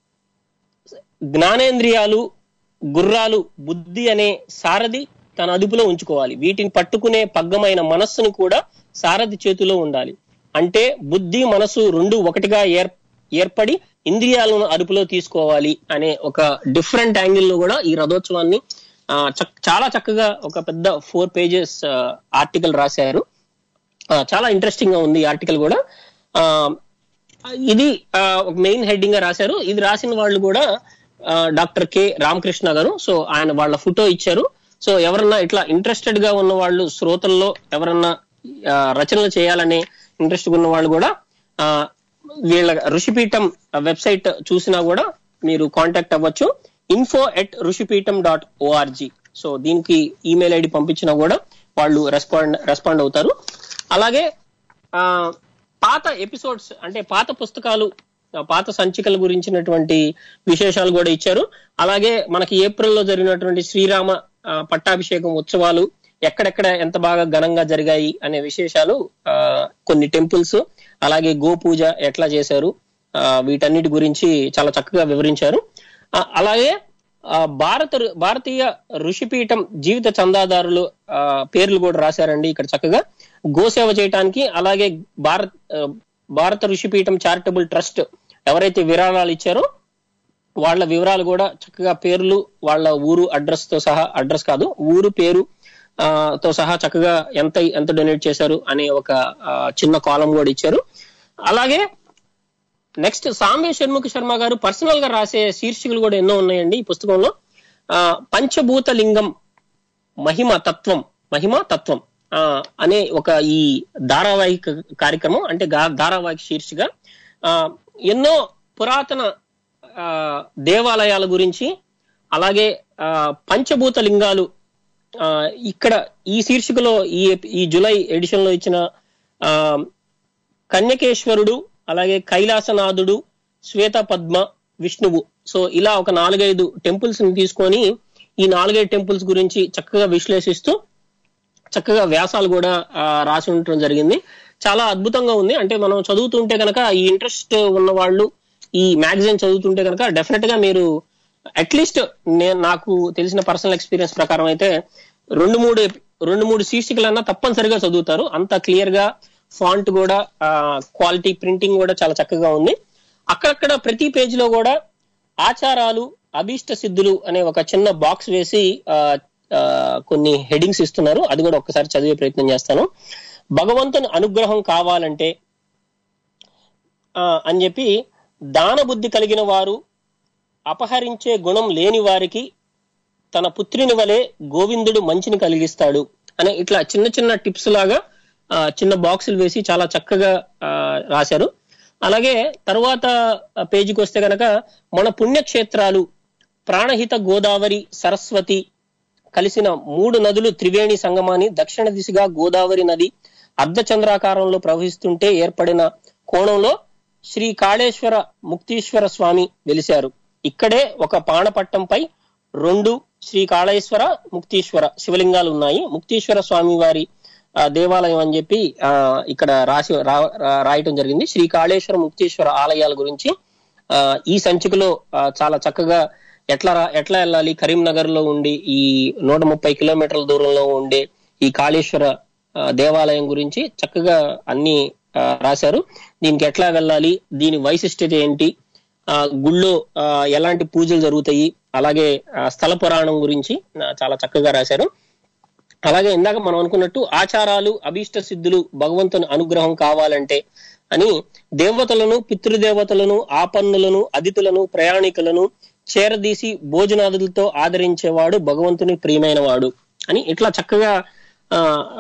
జ్ఞానేంద్రియాలు గుర్రాలు బుద్ధి అనే సారథి తన అదుపులో ఉంచుకోవాలి వీటిని పట్టుకునే పగ్గమైన మనస్సును కూడా సారథి చేతిలో ఉండాలి అంటే బుద్ధి మనసు రెండు ఒకటిగా ఏర్ ఏర్పడి ఇంద్రియాలను అదుపులో తీసుకోవాలి అనే ఒక డిఫరెంట్ యాంగిల్ లో కూడా ఈ రథోత్సవాన్ని ఆ, చక్- చాలా చక్కగా ఒక పెద్ద ఫోర్ పేజెస్ ఆర్టికల్ రాశారు ఆ, చాలా ఇంట్రెస్టింగ్ గా ఉంది ఈ ఆర్టికల్ కూడా ఆ ఇది ఆ, ఒక మెయిన్ హెడ్డింగ్ గా రాశారు ఇది రాసిన వాళ్ళు కూడా ఆ, డాక్టర్ కె రామకృష్ణ గారు సో ఆయన వాళ్ళ ఫోటో ఇచ్చారు సో ఎవరన్నా ఇట్లా ఇంట్రెస్టెడ్ గా ఉన్న వాళ్ళు శ్రోతల్లో ఎవరన్నా ఆ, రచనలు చేయాలనే ఇంట్రెస్ట్ ఉన్న వాళ్ళు కూడా ఆ, వీళ్ళ ఋషిపీఠం వెబ్సైట్ చూసినా కూడా మీరు కాంటాక్ట్ అవ్వచ్చు info at Rishipeetham dot ORG so దీనికి ఈమెయిల్ ఐడి పంపించినా కూడా వాళ్ళు రెస్పాండ్ రెస్పాండ్ అవుతారు అలాగే ఆ పాత ఎపిసోడ్స్ అంటే పాత పుస్తకాలు ఆ, పాత సంచికల గురించినటువంటి విశేషాలు కూడా ఇచ్చారు అలాగే మనకి ఏప్రిల్లో జరిగినటువంటి శ్రీరామ ఆ, పట్టాభిషేకం ఉత్సవాలు ఎక్కడెక్కడ ఎంత బాగా ఘనంగా జరిగాయి అనే విశేషాలు ఆ, కొన్ని టెంపుల్స్ అలాగే గోపూజ ఎట్లా చేశారు ఆ, వీటన్నిటి గురించి చాలా చక్కగా వివరించారు ఆ, అలాగే ఆ, భారత భారతీయ ఋషిపీఠం జీవిత చందాదారులు ఆ, పేర్లు కూడా రాశారండి ఇక్కడ చక్కగా గోసేవ చేయటానికి అలాగే భారత్ ఆ, భారత ఋషిపీఠం చారిటబుల్ ట్రస్ట్ ఎవరైతే విరాళాలు ఇచ్చారో వాళ్ళ వివరాలు కూడా చక్కగా పేర్లు వాళ్ళ ఊరు అడ్రస్ తో సహా అడ్రస్ కాదు ఊరు పేరు ఆ, తో సహా చక్కగా ఎంత ఎంత డొనేట్ చేశారు అనే ఒక ఆ, చిన్న కాలం కూడా ఇచ్చారు అలాగే నెక్స్ట్ సాంబే షణ్ముఖ శర్మ గారు పర్సనల్ గా రాసే శీర్షికలు కూడా ఎన్నో ఉన్నాయండి ఈ పుస్తకంలో ఆ, పంచభూత లింగం మహిమ తత్వం మహిమ తత్వం ఆ, అనే ఒక ఈ ధారావాహిక కార్యక్రమం అంటే గా- ధారావాహిక శీర్షిక ఆ, ఎన్నో పురాతన ఆ, దేవాలయాల గురించి అలాగే ఆ, పంచభూత లింగాలు ఆ, ఇక్కడ ఈ శీర్షికలో ఈ ఈ జులై ఎడిషన్ లో ఇచ్చిన ఆ, కన్యకేశ్వరుడు అలాగే కైలాసనాథుడు శ్వేత పద్మ విష్ణువు సో ఇలా ఒక నాలుగైదు టెంపుల్స్ ని తీసుకొని ఈ నాలుగైదు టెంపుల్స్ గురించి చక్కగా విశ్లేషిస్తూ చక్కగా వ్యాసాలు కూడా ఆ, రాసి ఉండటం జరిగింది చాలా అద్భుతంగా ఉంది అంటే మనం చదువుతుంటే కనుక ఈ ఇంట్రెస్ట్ ఉన్న వాళ్ళు ఈ మ్యాగజైన్ చదువుతుంటే కనుక డెఫినెట్ గా మీరు అట్లీస్ట్ నేను నాకు తెలిసిన పర్సనల్ ఎక్స్పీరియన్స్ ప్రకారం అయితే రెండు మూడు రెండు మూడు శీర్షికలన్నా తప్పనిసరిగా చదువుతారు అంత క్లియర్ గా ఫాంట్ కూడా క్వాలిటీ ప్రింటింగ్ కూడా చాలా చక్కగా ఉంది అక్కడక్కడ ప్రతి పేజ్ లో కూడా ఆచారాలు అభీష్ట సిద్ధులు అనే ఒక చిన్న బాక్స్ వేసి ఆ, ఆ, కొన్ని హెడింగ్స్ ఇస్తున్నారు అది కూడా ఒక్కసారి చదివే ప్రయత్నం చేస్తాను భగవంతుని అనుగ్రహం కావాలంటే ఆ, అని చెప్పి దాన బుద్ధి కలిగిన వారు అపహరించే గుణం లేని వారికి తన పుత్రుని వలె గోవిందుడు మంచిని కలిగిస్తాడు అనే ఇట్లా చిన్న చిన్న టిప్స్ లాగా ఆ, చిన్న బాక్సులు వేసి చాలా చక్కగా ఆ, రాశారు అలాగే తరువాత పేజీకి వస్తే గనక మన పుణ్యక్షేత్రాలు ప్రాణహిత గోదావరి సరస్వతి కలిసిన మూడు నదులు త్రివేణి సంగమాన్ని దక్షిణ దిశగా గోదావరి నది అర్ధచంద్రాకారంలో ప్రవహిస్తుంటే ఏర్పడిన కోణంలో శ్రీ కాళేశ్వర ముక్తీశ్వర స్వామి వెలిశారు ఇక్కడే ఒక పాణపట్టంపై రెండు శ్రీ కాళేశ్వర ముక్తీశ్వర శివలింగాలు ఉన్నాయి ముక్తీశ్వర స్వామి వారి ఆ, దేవాలయం అని చెప్పి ఆ, ఇక్కడ రాసి రా- రా- రాయటం జరిగింది శ్రీ కాళేశ్వర ముక్తీశ్వర ఆలయాల గురించి ఆ, ఈ సంచికలో ఆ, చాలా చక్కగా ఎట్లా రా- ఎట్లా వెళ్ళాలి కరీంనగర్ లో ఉండి ఈ నూట ముప్పై కిలోమీటర్ల దూరంలో ఉండే ఈ కాళేశ్వర ఆ, దేవాలయం గురించి చక్కగా అన్ని ఆ, రాశారు దీనికి ఎట్లా వెళ్ళాలి దీని వైశిష్టత ఏంటి ఆ గుళ్ళో ఆ, ఎలాంటి పూజలు జరుగుతాయి అలాగే ఆ, స్థల పురాణం గురించి ఆ, చాలా చక్కగా రాశారు అలాగే ఇందాక మనం అనుకున్నట్టు ఆచారాలు అభీష్ట సిద్ధులు భగవంతుని అనుగ్రహం కావాలంటే అని దేవతలను పితృదేవతలను ఆపన్నులను అతిథులను ప్రయాణికులను చేరదీసి భోజనాదులతో ఆదరించేవాడు భగవంతుని ప్రియమైన వాడు అని ఇట్లా చక్కగా ఆ,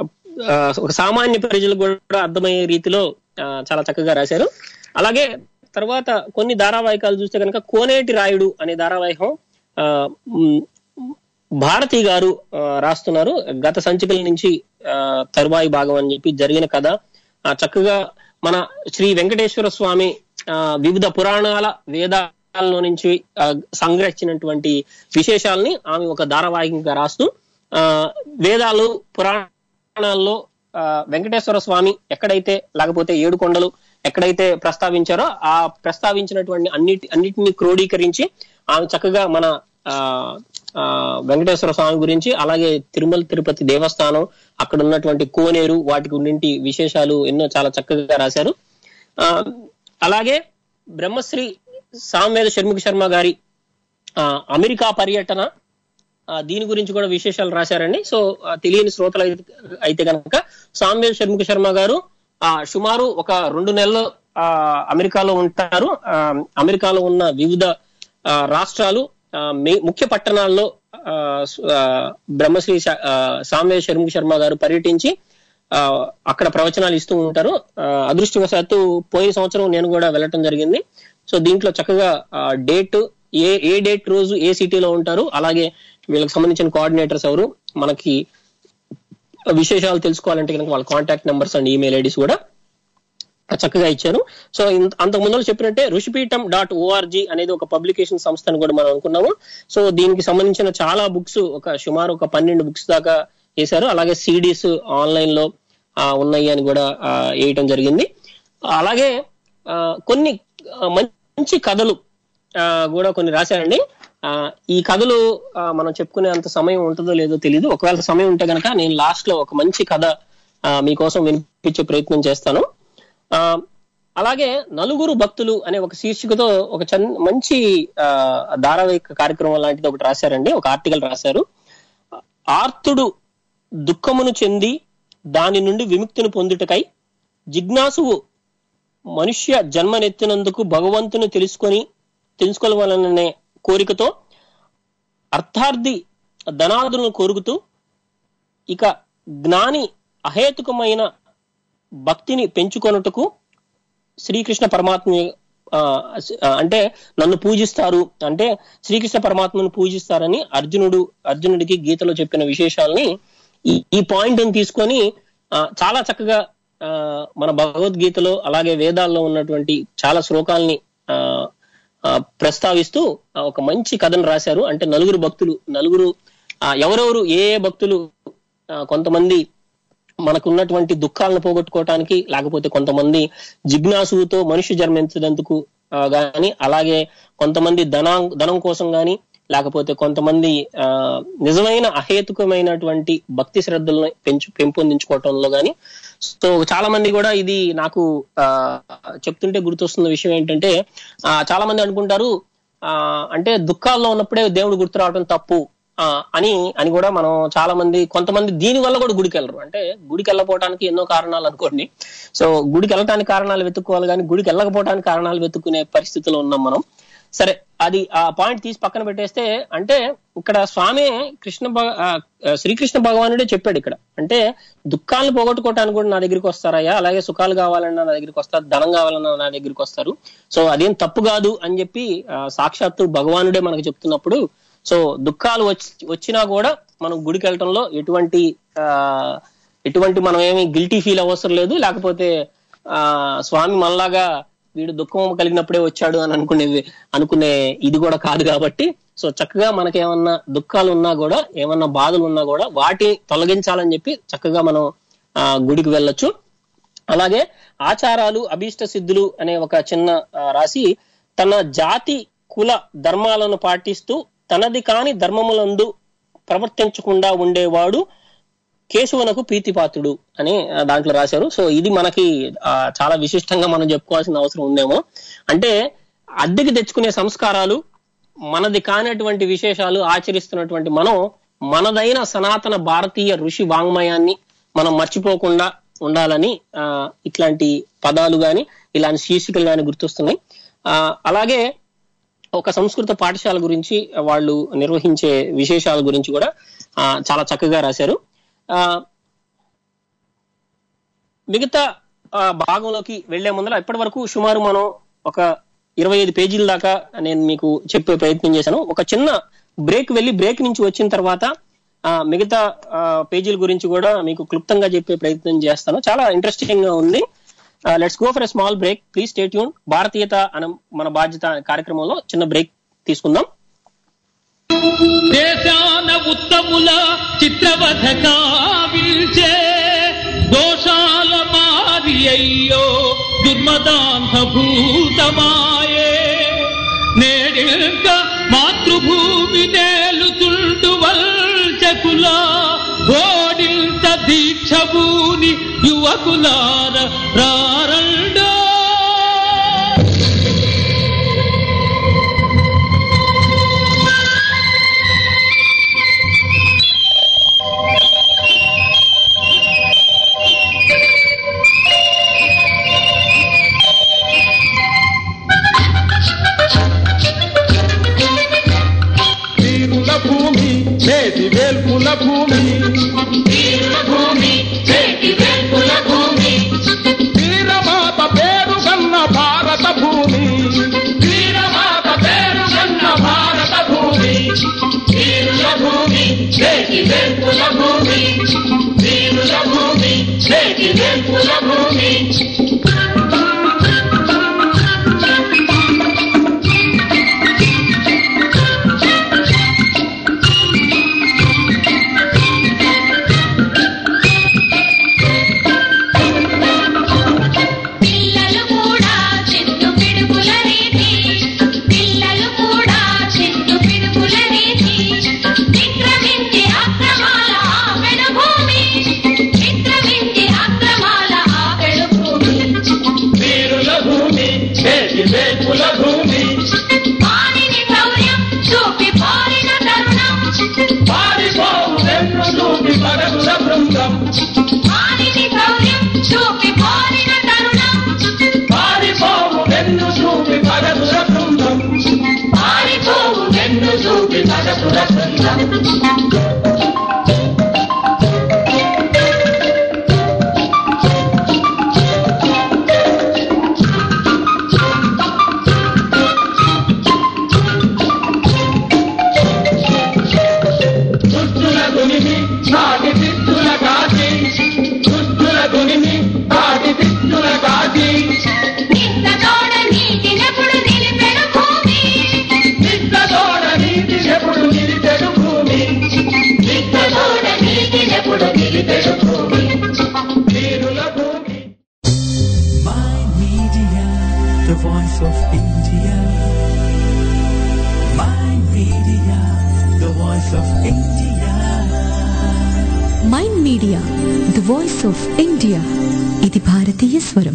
ఆ, ఒక సామాన్య ప్రజలకు కూడా అర్థమయ్యే రీతిలో ఆ, చాలా చక్కగా రాశారు అలాగే తర్వాత కొన్ని ధారావాహికాలు చూస్తే కనుక కోనేటి రాయుడు అనే ధారావాహికం ఆ, మ్, భారతి గారు ఆ, రాస్తున్నారు గత సంచికల నుంచి ఆ, తరువాయి భాగం అని చెప్పి జరిగిన కథ ఆ, చక్కగా మన శ్రీ వెంకటేశ్వర స్వామి ఆ, వివిధ పురాణాల వేదాలలో నుంచి ఆ, సంగ్రహించినటువంటి విశేషాలని ఆమె ఒక ధారావాహికంగా రాస్తూ ఆ, వేదాలు పురాణాల్లో ఆ, వెంకటేశ్వర స్వామి ఎక్కడైతే లేకపోతే ఏడు కొండలు ఎక్కడైతే ప్రస్తావించారో ఆ ప్రస్తావించినటువంటి అన్నిటి అన్నిటిని క్రోడీకరించి ఆమె చక్కగా మన ఆ ఆ, వెంకటేశ్వర స్వామి గురించి అలాగే తిరుమల తిరుపతి దేవస్థానం అక్కడ ఉన్నటువంటి కోనేరు వాటికి ఉన్నింటి విశేషాలు ఎన్నో చాలా చక్కగా రాశారు ఆ, అలాగే బ్రహ్మశ్రీ సామవేద షణ్ముఖ శర్మ గారి ఆ, అమెరికా పర్యటన ఆ, దీని గురించి కూడా విశేషాలు రాశారండి సో ఆ, తెలియని శ్రోతలు అయితే- అయితే కనుక సామ్వేల్ షణ్ముఖ శర్మ గారు ఆ సుమారు ఒక రెండు నెలలు ఆ అమెరికాలో ఉంటారు ఆ, అమెరికాలో ఉన్న వివిధ ఆ, రాష్ట్రాలు ఆ, మే- ముఖ్య పట్టణాల్లో ఆ, స్- ఆ, బ్రహ్మశ్రీ శ- ఆ, సామ్వేల్ షణ్ముఖ శర్మ గారు పర్యటించి ఆ, అక్కడ ప్రవచనాలు ఇస్తూ ఉంటారు ఆ, అదృష్టవశాత్తు పోయిన సంవత్సరం నేను కూడా వెళ్ళటం జరిగింది సో దీంట్లో చక్కగా డేట్ ఏ ఏ డేట్ రోజు ఏ సిటీలో ఉంటారు అలాగే వీళ్ళకి సంబంధించిన కోఆర్డినేటర్స్ ఎవరు మనకి విశేషాలు తెలుసుకోవాలంటే కనుక వాళ్ళ contact numbers and email IDs కూడా చక్కగా ఇచ్చారు సో ఇంత- అంతకు ముందు చెప్పినట్టే ఋషిపీఠం డాట్ ఓఆర్జీ అనేది ఒక పబ్లికేషన్ సంస్థ అని కూడా మనం అనుకున్నాము సో దీనికి సంబంధించిన చాలా బుక్స్ ఒక సుమారు ఒక పన్నెండు బుక్స్ దాకా వేశారు అలాగే సిడీస్ ఆన్లైన్ లో ఆ, ఉన్నాయి అని కూడా ఆ, వేయటం జరిగింది అలాగే ఆ, కొన్ని ఆ, మంచి కథలు ఆ, కూడా కొన్ని రాశారండి ఆ, ఈ కథలు ఆ, మనం చెప్పుకునే అంత సమయం ఉంటుందో లేదో తెలియదు ఒకవేళ సమయం ఉంటే కనుక నేను లాస్ట్ లో ఒక మంచి కథ ఆ, మీకోసం వినిపించే ప్రయత్నం చేస్తాను ఆ అలాగే నలుగురు భక్తులు అనే ఒక శీర్షికతో ఒక చన్- మంచి ఆ, ధారావాహిక కార్యక్రమం లాంటిది ఒకటి రాశారండి ఒక ఆర్టికల్ రాశారు ఆర్తుడు దుఃఖమును చెంది దాని నుండి విముక్తిని పొందుటకై జిజ్ఞాసువు మనుష్య జన్మనెత్తినందుకు భగవంతుని తెలుసుకొని తెలుసుకోవాలనే కోరికతో అర్థార్థి ధనాదులను కోరుకుతూ ఇక జ్ఞాని అహేతుకమైన భక్తిని పెంచుకొనుటకు శ్రీకృష్ణ పరమాత్మ ఆ, ఆ, అంటే నన్ను పూజిస్తారు అంటే శ్రీకృష్ణ పరమాత్మను పూజిస్తారని అర్జునుడు అర్జునుడికి గీతలో చెప్పిన విశేషాలని ఈ ఈ పాయింట్ తీసుకొని ఆ, చాలా చక్కగా ఆ, మన భగవద్గీతలో అలాగే వేదాల్లో ఉన్నటువంటి చాలా శ్లోకాల్ని ఆ, ఆ, ప్రస్తావిస్తూ ఆ, ఒక మంచి కథను రాశారు అంటే నలుగురు భక్తులు నలుగురు ఆ, ఎవరెవరు ఏ ఏ భక్తులు ఆ, కొంతమంది మనకున్నటువంటి దుఃఖాలను పోగొట్టుకోవటానికి లేకపోతే కొంతమంది జిజ్ఞాసుతో మనిషి జన్మించినందుకు ఆ, గాని అలాగే కొంతమంది ధనా ధనం కోసం గాని లేకపోతే కొంతమంది ఆ నిజమైన అహేతుకమైనటువంటి భక్తి శ్రద్ధలను పెంచు పెంపొందించుకోవటంలో గాని సో చాలా మంది కూడా ఇది నాకు ఆ చెప్తుంటే గుర్తొస్తున్న విషయం ఏంటంటే ఆ చాలా మంది అనుకుంటారు ఆ అంటే దుఃఖాల్లో ఉన్నప్పుడే దేవుడు గుర్తు రావడం తప్పు ఆ, అని అని కూడా మనం చాలా మంది కొంతమంది దీని వల్ల కూడా గుడికి వెళ్ళరు అంటే గుడికి వెళ్ళకపోవడానికి ఎన్నో కారణాలు అనుకోండి సో గుడికి వెళ్ళటానికి కారణాలు వెతుక్కోవాలి కానీ గుడికి వెళ్ళకపోవడానికి కారణాలు వెతుక్కునే పరిస్థితిలో ఉన్నాం మనం సరే అది ఆ పాయింట్ తీసి పక్కన పెట్టేస్తే అంటే ఇక్కడ స్వామి కృష్ణ భగ- ఆ, ఆ, శ్రీకృష్ణ భగవానుడే చెప్పాడు ఇక్కడ అంటే దుఃఖాలను పోగొట్టుకోవటానికి కూడా నా దగ్గరికి వస్తారయ్యా అలాగే సుఖాలు కావాలన్నా నా దగ్గరికి వస్తారు ధనం కావాలన్నా నా దగ్గరికి వస్తారు సో అదేం తప్పు కాదు అని చెప్పి ఆ, సాక్షాత్తు భగవానుడే మనకు చెప్తున్నప్పుడు సో దుఃఖాలు వచ్చి వచ్చినా కూడా మనం గుడికి వెళ్ళటంలో ఎటువంటి ఆ ఎటువంటి మనం ఏమి గిల్టీ ఫీల్ అవసరం లేదు లేకపోతే ఆ స్వామి మనలాగా వీడు దుఃఖం కలిగినప్పుడే వచ్చాడు అని అనుకునేది అనుకునే ఇది కూడా కాదు కాబట్టి సో చక్కగా మనకి ఏమన్నా దుఃఖాలు ఉన్నా కూడా ఏమన్నా బాధలు ఉన్నా కూడా వాటిని తొలగించాలని చెప్పి చక్కగా మనం ఆ గుడికి వెళ్ళొచ్చు అలాగే ఆచారాలు అభీష్ట సిద్ధులు అనే ఒక చిన్న ఆ, రాసి తన జాతి కుల ధర్మాలను పాటిస్తూ తనది కాని ధర్మములందు ప్రవర్తించకుండా ఉండేవాడు కేశవునకు ప్రీతిపాత్రుడు అని ఆ, దాంట్లో రాశారు సో ఇది మనకి ఆ, చాలా విశిష్టంగా మనం చెప్పుకోవాల్సిన అవసరం ఉందేమో అంటే అద్దెకి తెచ్చుకునే సంస్కారాలు మనది కానటువంటి విశేషాలు ఆచరిస్తున్నటువంటి మనం మనదైన సనాతన భారతీయ ఋషి వాంగ్మయాన్ని మనం మర్చిపోకుండా ఉండాలని ఆ, ఇట్లాంటి పదాలు గాని ఇలాంటి శీర్షికలు గాని గుర్తొస్తున్నాయి ఆ, అలాగే ఒక సంస్కృత పాఠశాల గురించి వాళ్ళు నిర్వహించే విశేషాల గురించి కూడా ఆ, చాలా చక్కగా రాశారు ఆ మిగతా ఆ, భాగంలోకి వెళ్లే ముందర ఇప్పటి వరకు సుమారు మనం ఒక ఇరవై ఐదు పేజీల దాకా నేను మీకు చెప్పే ప్రయత్నం చేశాను ఒక చిన్న బ్రేక్ వెళ్ళి బ్రేక్ నుంచి వచ్చిన తర్వాత ఆ, మిగతా ఆ, పేజీల గురించి కూడా మీకు క్లుప్తంగా చెప్పే ప్రయత్నం చేస్తాను చాలా ఇంట్రెస్టింగ్ గా ఉంది let's go for a small break please stay tune భారతీయత అనే మన బాధ్యత కార్యక్రమంలో చిన్న బ్రేక్ తీసుకుందాం దేశాన ఉత్తముల చిత్రవధ కావిల్చే దోషాల మారి అయ్యో దుర్మదాంత భూతమాయే నేడింక మాతృభూమి నేలుతుండు వల్చకుల ఓడింత దీక్షభూని యువకులార రారండో వీరుల భూమి చేతి వేల్పుల భూమి వీరమాత పేరు కన్న భారత భూమి వీరమాత పేరు కన్న భారత భూమి వీరుల భూమి చేతి వేల్పుల భూమి వీరుల భూమి చేతి వేల్పుల భూమి పిల్లలు కూడా చెట్టు పిడుగుల రీతి పిల్లలు కూడా చెట్టు పిడుగుల రీతి విక్రమించి అక్రమాల ఆపెడు భూమి విక్రమించి అక్రమాల ఆపెడు భూమి వీరుల భూమి చేతి వేల్పుల భూమి పాడిని శౌర్యం చూపి పారిన తరుణం పారిపోవు వెన్ను చూపి పడగుల బృందం పాడిని శౌర్యం చూపి పారిన తరుణం పారిపోవు వెన్ను చూపి పడగుల బృందం పారిపోవు వెన్ను చూపి పదపుర బృందం దుష్టుల గునిమి నాటి తిత్తుల కాచి దుష్టుల గునిమి నాటి తిత్తుల కాచి నిత్త తోడ నీటినెప్పుడు నిలిపెడు భూమి నిత్తతోడ నీతి ఎప్పుడు నిలిపెడు భూమి నిత్త తోడ నీటినెప్పుడు నిలిపెడు భూమి వీరుల భూమి My Media, the voice of India. My Media, the voice of India. Mind Media the voice of India ఇది భారతీయ స్వరం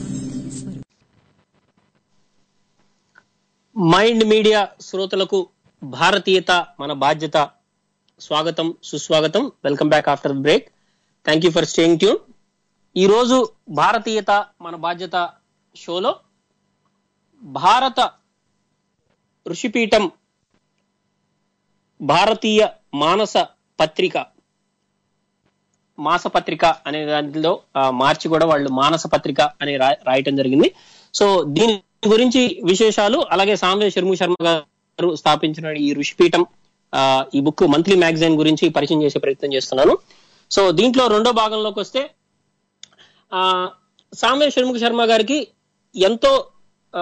మైండ్ మీడియా శ్రోతలకు భారతీయత మన బాధ్యత స్వాగతం సుస్వాగతం welcome back after break thank you for staying tune ఈ రోజు భారతీయత మన బాధ్యత షోలో భారత ఋషిపీఠం భారతీయ మానస పత్రిక మాసపత్రిక అనే దాంట్లో ఆ, మార్చి కూడా వాళ్ళు మానస పత్రిక అని రా- రాయటం జరిగింది సో దీని గురించి విశేషాలు అలాగే సాంబే శర్మ శర్మ గారు స్థాపించిన ఈ ఋషిపీఠం ఆ, ఈ బుక్ మంత్లీ మ్యాగజైన్ గురించి పరిచయం చేసే ప్రయత్నం చేస్తున్నాను సో దీంట్లో రెండో భాగంలోకి వస్తే ఆ సామ్య షణ్ముఖ శర్మ గారికి ఎంతో ఆ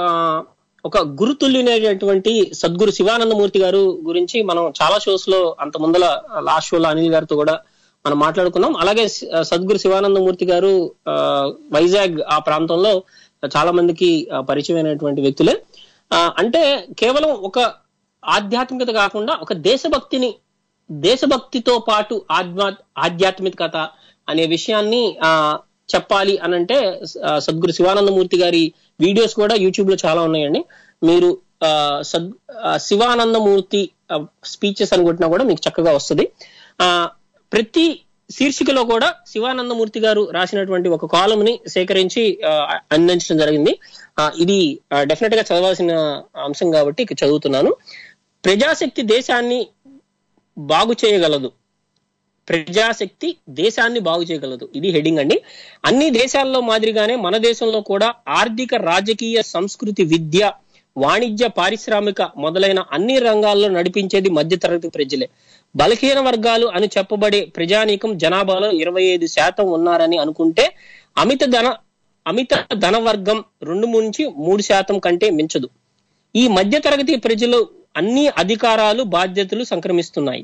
ఒక గురుతుల్యునేటువంటి సద్గురు శివానందమూర్తి గారు గురించి మనం చాలా షోస్ లో అంత ముందల లాస్ట్ షోలో అనిల్ గారితో కూడా మనం మాట్లాడుకున్నాం అలాగే సి- ఆ, సద్గురు శివానందమూర్తి గారు ఆ, వైజాగ్ ఆ ప్రాంతంలో చాలా మందికి ఆ, పరిచయమైనటువంటి వ్యక్తులే ఆ, అంటే కేవలం ఒక ఆధ్యాత్మికత కాకుండా ఒక దేశభక్తిని దేశభక్తితో పాటు ఆధ్మా ఆధ్యాత్మికత అనే విషయాన్ని ఆ చెప్పాలి అని అంటే ఆ, సద్గురు శివానందమూర్తి గారి వీడియోస్ కూడా యూట్యూబ్ లో చాలా ఉన్నాయండి మీరు ఆ, సద్ ఆ, శివానందమూర్తి స్పీచెస్ అని కొట్టినా కూడా మీకు చక్కగా వస్తుంది ఆ ప్రతి శీర్షికలో కూడా శివానందమూర్తి గారు రాసినటువంటి ఒక కాలం ని సేకరించి ఆ, అందించడం జరిగింది ఆ, ఇది డెఫినెట్ గా చదవాల్సిన అంశం కాబట్టి ఇక చదువుతున్నాను ప్రజాశక్తి దేశాన్ని బాగు చేయగలదు ప్రజాశక్తి దేశాన్ని బాగు చేయగలదు ఇది హెడింగ్ అండి అన్ని దేశాల్లో మాదిరిగానే మన దేశంలో కూడా ఆర్థిక రాజకీయ సంస్కృతి విద్య వాణిజ్య పారిశ్రామిక మొదలైన అన్ని రంగాల్లో నడిపించేది మధ్యతరగతి ప్రజలే బలహీన వర్గాలు అని చెప్పబడే ప్రజానీకం జనాభాలో ఇరవై ఐదు శాతం ఉన్నారని అనుకుంటే అమిత ధన అమిత ధన వర్గం రెండు నుంచి మూడు శాతం కంటే మించదు ఈ మధ్యతరగతి ప్రజలు అన్ని అధికారాలు బాధ్యతలు సంక్రమిస్తున్నాయి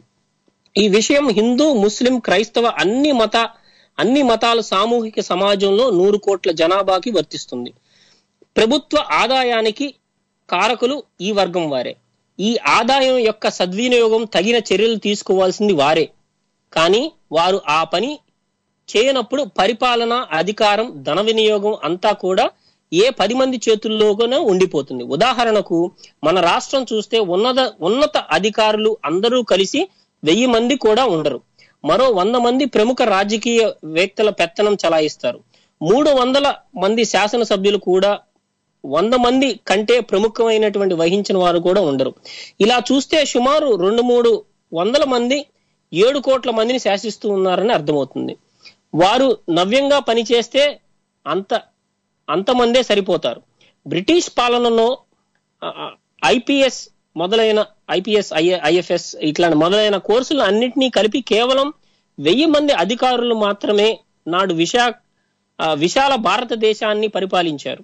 ఈ విషయం హిందూ ముస్లిం క్రైస్తవ అన్ని మత అన్ని మతాల సామూహిక సమాజంలో నూరు కోట్ల జనాభాకి వర్తిస్తుంది ప్రభుత్వ ఆదాయానికి కారకులు ఈ వర్గం వారే ఈ ఆదాయం యొక్క సద్వినియోగం తగిన చర్యలు తీసుకోవాల్సింది వారే కానీ వారు ఆ పని చేయనప్పుడు పరిపాలన అధికారం ధన వినియోగం అంతా కూడా ఏ పది మంది చేతుల్లోనే ఉండిపోతుంది ఉదాహరణకు మన రాష్ట్రం చూస్తే ఉన్నత ఉన్నత అధికారులు అందరూ కలిసి వెయ్యి మంది కూడా ఉండరు మరో వంద మంది ప్రముఖ రాజకీయ వేత్తల పెత్తనం చలాయిస్తారు మూడు వందల మంది శాసనసభ్యులు కూడా వంద మంది కంటే ప్రముఖమైనటువంటి వహించిన వారు కూడా ఉండరు ఇలా చూస్తే సుమారు రెండు మూడు వందల మంది ఏడు కోట్ల మందిని శాసిస్తూ ఉన్నారని అర్థమవుతుంది వారు నవ్యంగా పనిచేస్తే అంత అంతమందే సరిపోతారు బ్రిటిష్ పాలనలో ఐపీఎస్ మొదలైన ఐపీఎస్ ఐఎఫ్ఎస్ ఇట్లాంటి మొదలైన కోర్సులు అన్నింటినీ కలిపి కేవలం వెయ్యి మంది అధికారులు మాత్రమే నాడు విశా ఆ, విశాల భారతదేశాన్ని పరిపాలించారు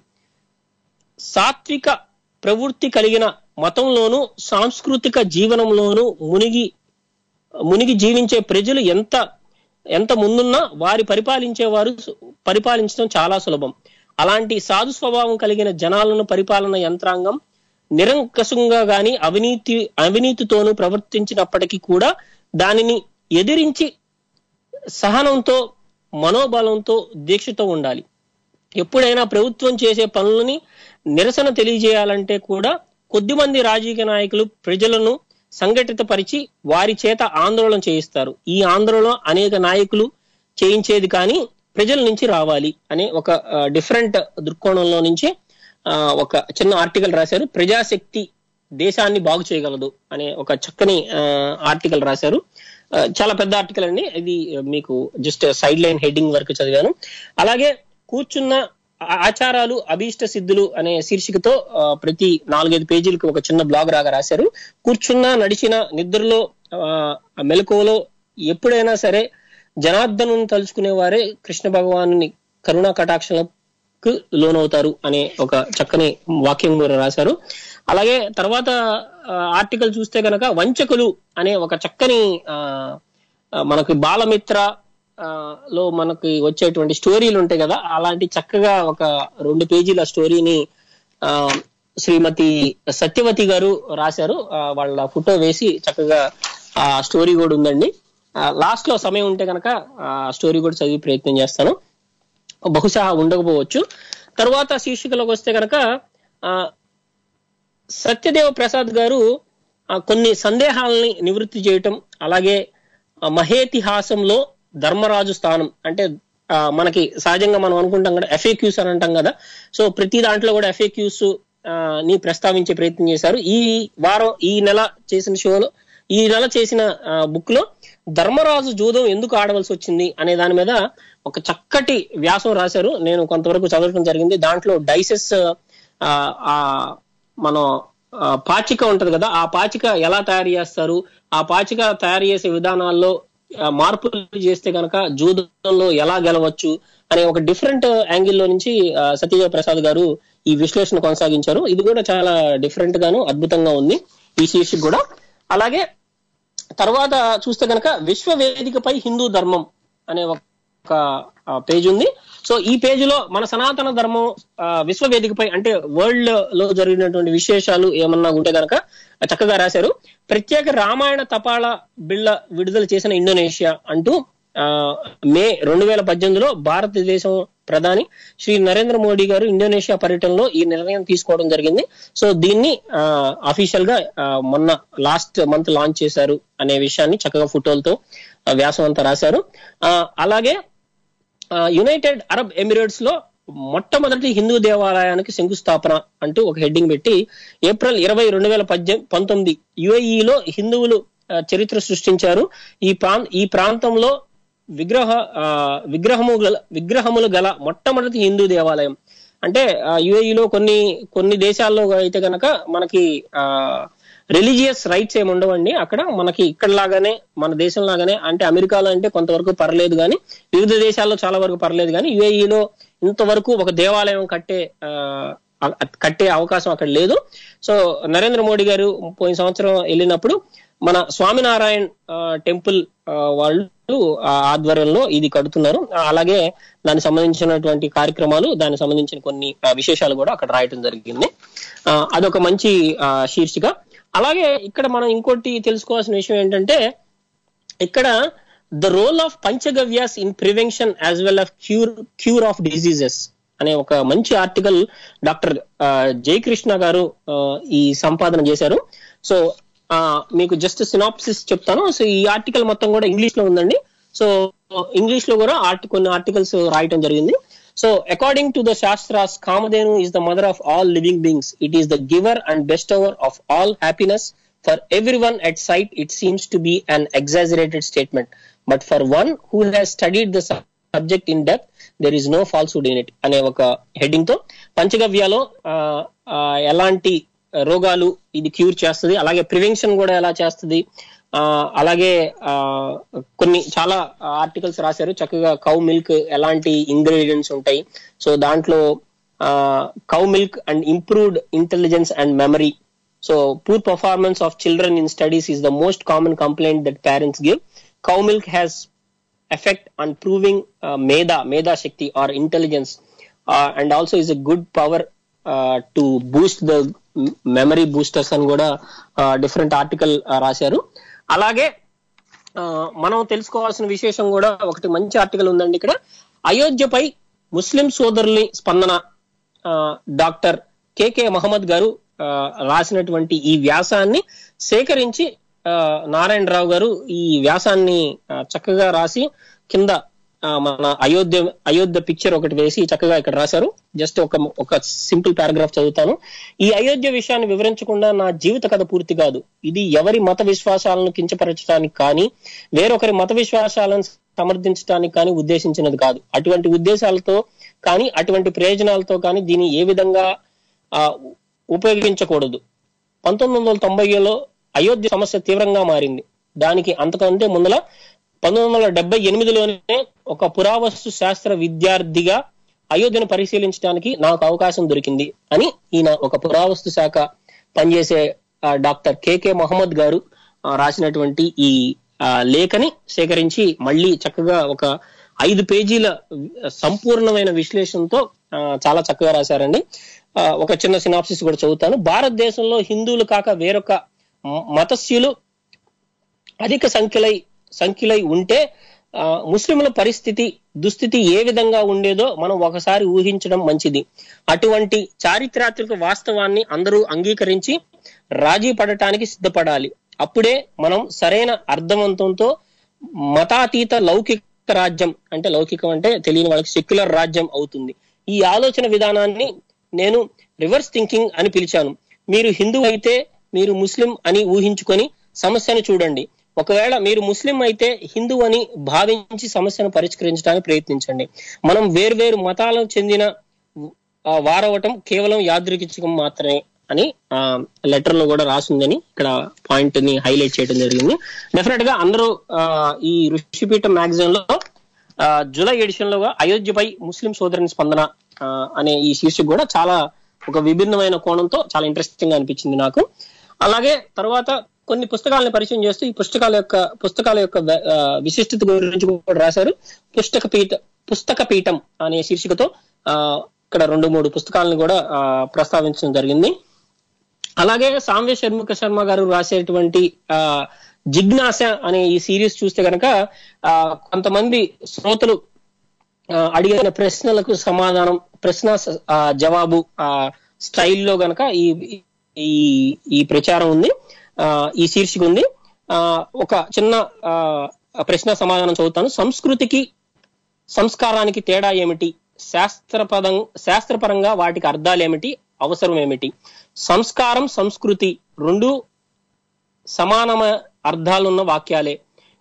సాత్విక ప్రవృత్తి కలిగిన మతంలోనూ సాంస్కృతిక జీవనంలోనూ మునిగి మునిగి జీవించే ప్రజలు ఎంత ఎంత ముందున్నా వారి పరిపాలించేవారు సు- పరిపాలించడం చాలా సులభం అలాంటి సాధు స్వభావం కలిగిన జనాలను పరిపాలన యంత్రాంగం నిరంకసంగా గాని అవినీతి అవినీతితోనూ ప్రవర్తించినప్పటికీ కూడా దానిని ఎదిరించి సహనంతో మనోబలంతో దీక్షతో ఉండాలి ఎప్పుడైనా ప్రభుత్వం చేసే పనులని నిరసన తెలియజేయాలంటే కూడా కొద్దిమంది రాజకీయ నాయకులు ప్రజలను సంఘటితపరిచి వారి చేత ఆందోళన చేయిస్తారు ఈ ఆందోళన అనేక నాయకులు చేయించేది కానీ ప్రజల నుంచి రావాలి అనే ఒక డిఫరెంట్ దృక్కోణంలో నుంచి ఆ, ఒక చిన్న ఆర్టికల్ రాశారు ప్రజాశక్తి దేశాన్ని బాగు చేయగలదు అనే ఒక చక్కని ఆర్టికల్ రాశారు ఆ, చాలా పెద్ద ఆర్టికల్ అండి ఇది మీకు జస్ట్ సైడ్ లైన్ హెడ్డింగ్ వరకు చదివాను అలాగే కూర్చున్న ఆ- ఆచారాలు అభీష్ట సిద్ధులు అనే శీర్షికతో ఆ, ప్రతి నాలుగైదు పేజీలకు ఒక చిన్న బ్లాగ్ రాగా రాశారు కూర్చున్న నడిచిన నిద్రలో ఆ, మెలకువలో ఎప్పుడైనా సరే జనార్దను తలుచుకునే వారే కృష్ణ భగవాను కరుణా కటాక్షలకు లోనవుతారు అనే ఒక చక్కని వాక్యం కూడా రాశారు అలాగే తర్వాత ఆర్టికల్ చూస్తే గనక వంచకులు అనే ఒక చక్కని ఆ, ఆ, మనకి బాలమిత్ర ఆ, లో మనకి వచ్చేటువంటి స్టోరీలు ఉంటాయి కదా అలాంటి చక్కగా ఒక రెండు పేజీల స్టోరీని ఆ శ్రీమతి సత్యవతి గారు రాశారు ఆ, వాళ్ళ ఫోటో వేసి చక్కగా ఆ స్టోరీ కూడా ఉందండి లాస్ట్ లో సమయం ఉంటే కనుక ఆ స్టోరీ కూడా చదివి ప్రయత్నం చేస్తాను బహుశా ఉండకపోవచ్చు తర్వాత శీర్షికలోకి వస్తే కనుక ఆ సత్యదేవ ప్రసాద్ గారు ఆ, కొన్ని సందేహాలని నివృత్తి చేయటం అలాగే ఆ, మహేతిహాసంలో ధర్మరాజు స్థానం అంటే ఆ, మనకి సహజంగా మనం అనుకుంటాం కదా ఎఫ్ఏక్యూస్ అని అంటాం కదా సో ప్రతి దాంట్లో కూడా ఎఫ్ఏక్యూస్ ఆ, ని ప్రస్తావించే ప్రయత్నం చేశారు ఈ వారం ఈ నెల చేసిన షోలో ఈ నెల చేసిన బుక్ లో ధర్మరాజు జూదం ఎందుకు ఆడవలసి వచ్చింది అనే దాని మీద ఒక చక్కటి వ్యాసం రాశారు నేను కొంతవరకు చదవడం జరిగింది దాంట్లో డైసెస్ ఆ, ఆ మనం ఆ, పాచిక ఉంటది కదా ఆ పాచిక ఎలా తయారు చేస్తారు ఆ పాచిక తయారు చేసే విధానాల్లో ఆ, మార్పులు చేస్తే గనక జూదంలో ఎలా గెలవచ్చు అనే ఒక డిఫరెంట్ యాంగిల్లో నుంచి ఆ, సత్యజయ ప్రసాద్ గారు ఈ విశ్లేషణ కొనసాగించారు ఇది కూడా చాలా డిఫరెంట్ గాను అద్భుతంగా ఉంది ఈ శీర్షిక కూడా అలాగే తర్వాత చూస్తే గనక విశ్వ వేదికపై హిందూ ధర్మం అనే ఒక పేజ్ ఉంది సో ఈ పేజ్ లో మన సనాతన ధర్మం ఆ, విశ్వ వేదికపై అంటే వరల్డ్ లో జరిగినటువంటి విశేషాలు ఏమన్నా ఉంటే గనక చక్కగా రాశారు ప్రత్యేక రామాయణ తపాలా బిళ్ళ విడుదల చేసిన ఇండోనేషియా అంటూ ఆ, మే రెండు వేల పద్దెనిమిదిలో భారతదేశం ప్రధాని శ్రీ నరేంద్ర మోడీ గారు ఇండోనేషియా పర్యటనలో ఈ నిర్ణయం తీసుకోవడం జరిగింది సో దీన్ని అఫీషియల్ గా ఆ, మొన్న లాస్ట్ మంత్ లాంచ్ చేశారు అనే విషయాన్ని చక్కగా ఫోటోలతో ఆ, వ్యాసం అంతా రాశారు ఆ, అలాగే ఆ, యునైటెడ్ అరబ్ ఎమిరేట్స్ లో మొట్టమొదటి హిందూ దేవాలయానికి శంకుస్థాపన అంటూ ఒక హెడ్డింగ్ పెట్టి ఏప్రిల్ ఇరవై రెండు వేల పద్దెనిమిది పంతొమ్మిది యుఏఈలో హిందువులు ఆ, చరిత్ర సృష్టించారు ఈ ప్రాం ఈ ప్రాంతంలో విగ్రహ ఆ, విగ్రహము గల విగ్రహములు గల మొట్టమొదటి హిందూ దేవాలయం అంటే యుఏఈలో కొన్ని కొన్ని దేశాల్లో అయితే గనక మనకి ఆ రిలీజియస్ రైట్స్ ఏమి ఉండవండి అక్కడ మనకి ఇక్కడ లాగానే మన దేశం లాగానే అంటే అమెరికాలో అంటే కొంతవరకు పర్లేదు కానీ వివిధ దేశాల్లో చాలా వరకు పర్లేదు కానీ యుఏఈలో ఇంతవరకు ఒక దేవాలయం కట్టే ఆ, అ- కట్టే అవకాశం అక్కడ లేదు సో నరేంద్ర మోడీ గారు పోయిన సంవత్సరం వెళ్ళినప్పుడు మన స్వామినారాయణ టెంపుల్ వాళ్ళు ఆ ఆధ్వర్యంలో ఇది కడుతున్నారు ఆ, అలాగే దానికి సంబంధించినటువంటి కార్యక్రమాలు దానికి సంబంధించిన కొన్ని ఆ, విశేషాలు కూడా అక్కడ రాయటం జరిగింది ఆ, అదొక మంచి ఆ, శీర్షిక అలాగే ఇక్కడ మనం ఇంకోటి తెలుసుకోవాల్సిన విషయం ఏంటంటే ఇక్కడ the role of panchagavyas in prevention as well of cure cure of diseases అనే ఒక మంచి ఆర్టికల్ డాక్టర్ జయకృష్ణ గారు ఆ, ఈ సంపాదన చేశారు సో ఆ, మీకు జస్ట్ సినాప్సిస్ చెప్తాను సో ఈ ఆర్టికల్ మొత్తం కూడా ఇంగ్లీష్ లో ఉందండి సో ఇంగ్లీష్ లో కూడా ఆర్టి కొన్ని ఆర్టికల్స్ రాయటం జరిగింది so according to the shastras Kamadhenu is the mother of all living beings it is the giver and bestower of all happiness for every one at sight it seems to be an exaggerated statement but for one who has studied the subject in depth there is no falsehood in it అనే ఒక హెడ్డింగ్ తో పంచగవ్యాలో ఆ, ఆ, ఎలాంటి రోగాలు ఇది క్యూర్ చేస్తుంది అలాగే ప్రివెన్షన్ కూడా ఎలా చేస్తుంది ఆ, అలాగే ఆ, కొన్ని చాలా ఆర్టికల్స్ రాశారు చక్కగా కౌ మిల్క్ ఎలాంటి ఇంగ్రీడియంట్స్ ఉంటాయి సో దాంట్లో cow milk and improved intelligence and memory so poor performance of children in studies is the most common complaint that parents give cow milk has effect on proving uh, meda meda shakti or intelligence uh, and also is a good power uh, to boost the m- memory boosters అని కూడా డిఫరెంట్ ఆర్టికల్ రాశారు అలాగే ఆ, మనం తెలుసుకోవాల్సిన విశేషం కూడా ఒకటి మంచి ఆర్టికల్ ఉందండి ఇక్కడ అయోధ్యపై ముస్లిం సోదరుని స్పందన ఆ, డాక్టర్ కెకే మహమ్మద్ గారు ఆ, రాసినటువంటి ఈ వ్యాసాన్ని సేకరించి ఆ, నారాయణరావు గారు ఈ వ్యాసాన్ని ఆ, చక్కగా రాసి కింద ఆ, మన అయోధ్య అయోధ్య పిక్చర్ ఒకటి వేసి చక్కగా ఇక్కడ రాశారు జస్ట్ ఒక ఒక సింపుల్ పారాగ్రాఫ్ చదువుతాను ఈ అయోధ్య విషయాన్ని వివరించకుండా నా జీవిత కథ పూర్తి కాదు ఇది ఎవరి మత విశ్వాసాలను కించపరచడానికి కానీ వేరొకరి మత విశ్వాసాలను సమర్థించడానికి కానీ ఉద్దేశించినది కాదు అటువంటి ఉద్దేశాలతో కానీ అటువంటి ప్రయోజనాలతో కానీ దీన్ని ఏ విధంగా ఆ, ఉపయోగించకూడదు పంతొమ్మిది వందల తొంభైలో అయోధ్య సమస్య తీవ్రంగా మారింది దానికి అంతకంటే ముందల పంతొమ్మిది వందల డెబ్బై ఎనిమిదిలోనే ఒక పురావస్తు శాస్త్ర విద్యార్థిగా అయోధ్యను పరిశీలించడానికి నాకు అవకాశం దొరికింది అని ఈయన ఒక పురావస్తు శాఖ పనిచేసే ఆ, డాక్టర్ కెకే మహమ్మద్ గారు ఆ, రాసినటువంటి ఈ ఆ, లేఖని సేకరించి మళ్ళీ చక్కగా ఒక ఐదు పేజీల సంపూర్ణమైన విశ్లేషణతో ఆ, చాలా చక్కగా రాశారండి ఆ, ఒక చిన్న సినాప్సిస్ కూడా చదువుతాను భారతదేశంలో హిందువులు కాక వేరొక మ- మతస్యులు అధిక సంఖ్యలై సంఖ్యలై ఉంటే ఆ, ముస్లింల పరిస్థితి దుస్థితి ఏ విధంగా ఉండేదో మనం ఒకసారి ఊహించడం మంచిది అటువంటి చారిత్రాత్మక వాస్తవాన్ని అందరూ అంగీకరించి రాజీ పడటానికి సిద్ధపడాలి అప్పుడే మనం సరైన అర్థవంతంతో మతాతీత లౌకిక రాజ్యం అంటే లౌకికం అంటే తెలియని వాళ్ళకి సెక్యులర్ రాజ్యం అవుతుంది ఈ ఆలోచన విధానాన్ని నేను రివర్స్ థింకింగ్ అని పిలిచాను మీరు హిందూ అయితే మీరు ముస్లిం అని ఊహించుకొని సమస్యను చూడండి ఒకవేళ మీరు ముస్లిం అయితే హిందూ అని భావించి సమస్యను పరిష్కరించడానికి ప్రయత్నించండి మనం వేర్వేరు మతాలకు చెందిన ఆ, వారవటం కేవలం యాదృకికం మాత్రమే అని ఆ లెటర్ లో కూడా రాసిందని ఇక్కడ పాయింట్ ని హైలైట్ చేయడం జరిగింది డెఫినెట్ గా అందరూ ఆ, ఈ ఋషిపీఠం మ్యాగజైన్ లో ఆ, జూలై ఎడిషన్ లో అయోధ్యపై ముస్లిం సోదరుని స్పందన ఆ, అనే ఈ శీర్షిక కూడా చాలా ఒక విభిన్నమైన కోణంతో చాలా ఇంట్రెస్టింగ్ గా అనిపించింది నాకు అలాగే తర్వాత కొన్ని పుస్తకాలను పరిచయం చేస్తూ ఈ పుస్తకాల యొక్క పుస్తకాల యొక్క వ- ఆ, విశిష్టత గురించి కూడా రాశారు పుస్తక పీఠ పుస్తక పీఠం అనే శీర్షికతో ఆ, ఇక్కడ రెండు మూడు పుస్తకాలను కూడా ఆ, ప్రస్తావించడం జరిగింది అలాగే సామ్య షణ్ముఖ శర్మ గారు రాసేటువంటి ఆ జిజ్ఞాస అనే ఈ సిరీస్ చూస్తే కనుక ఆ కొంతమంది శ్రోతలు ఆ, అడిగిన ప్రశ్నలకు సమాధానం ప్రశ్న స- ఆ, జవాబు ఆ స్టైల్లో గనక ఈ ఈ ఈ ప్రచారం ఉంది ఆ, ఈ శీర్షిక ఉంది ఆ, ఒక చిన్న ఆ, ప్రశ్న సమాధానం చదువుతాను సంస్కృతికి సంస్కారానికి తేడా ఏమిటి శాస్త్రపదం శాస్త్రపరంగా వాటికి అర్థాలు ఏమిటి అవసరం ఏమిటి సంస్కారం సంస్కృతి రెండు సమానమ అర్థాలున్న వాక్యాలే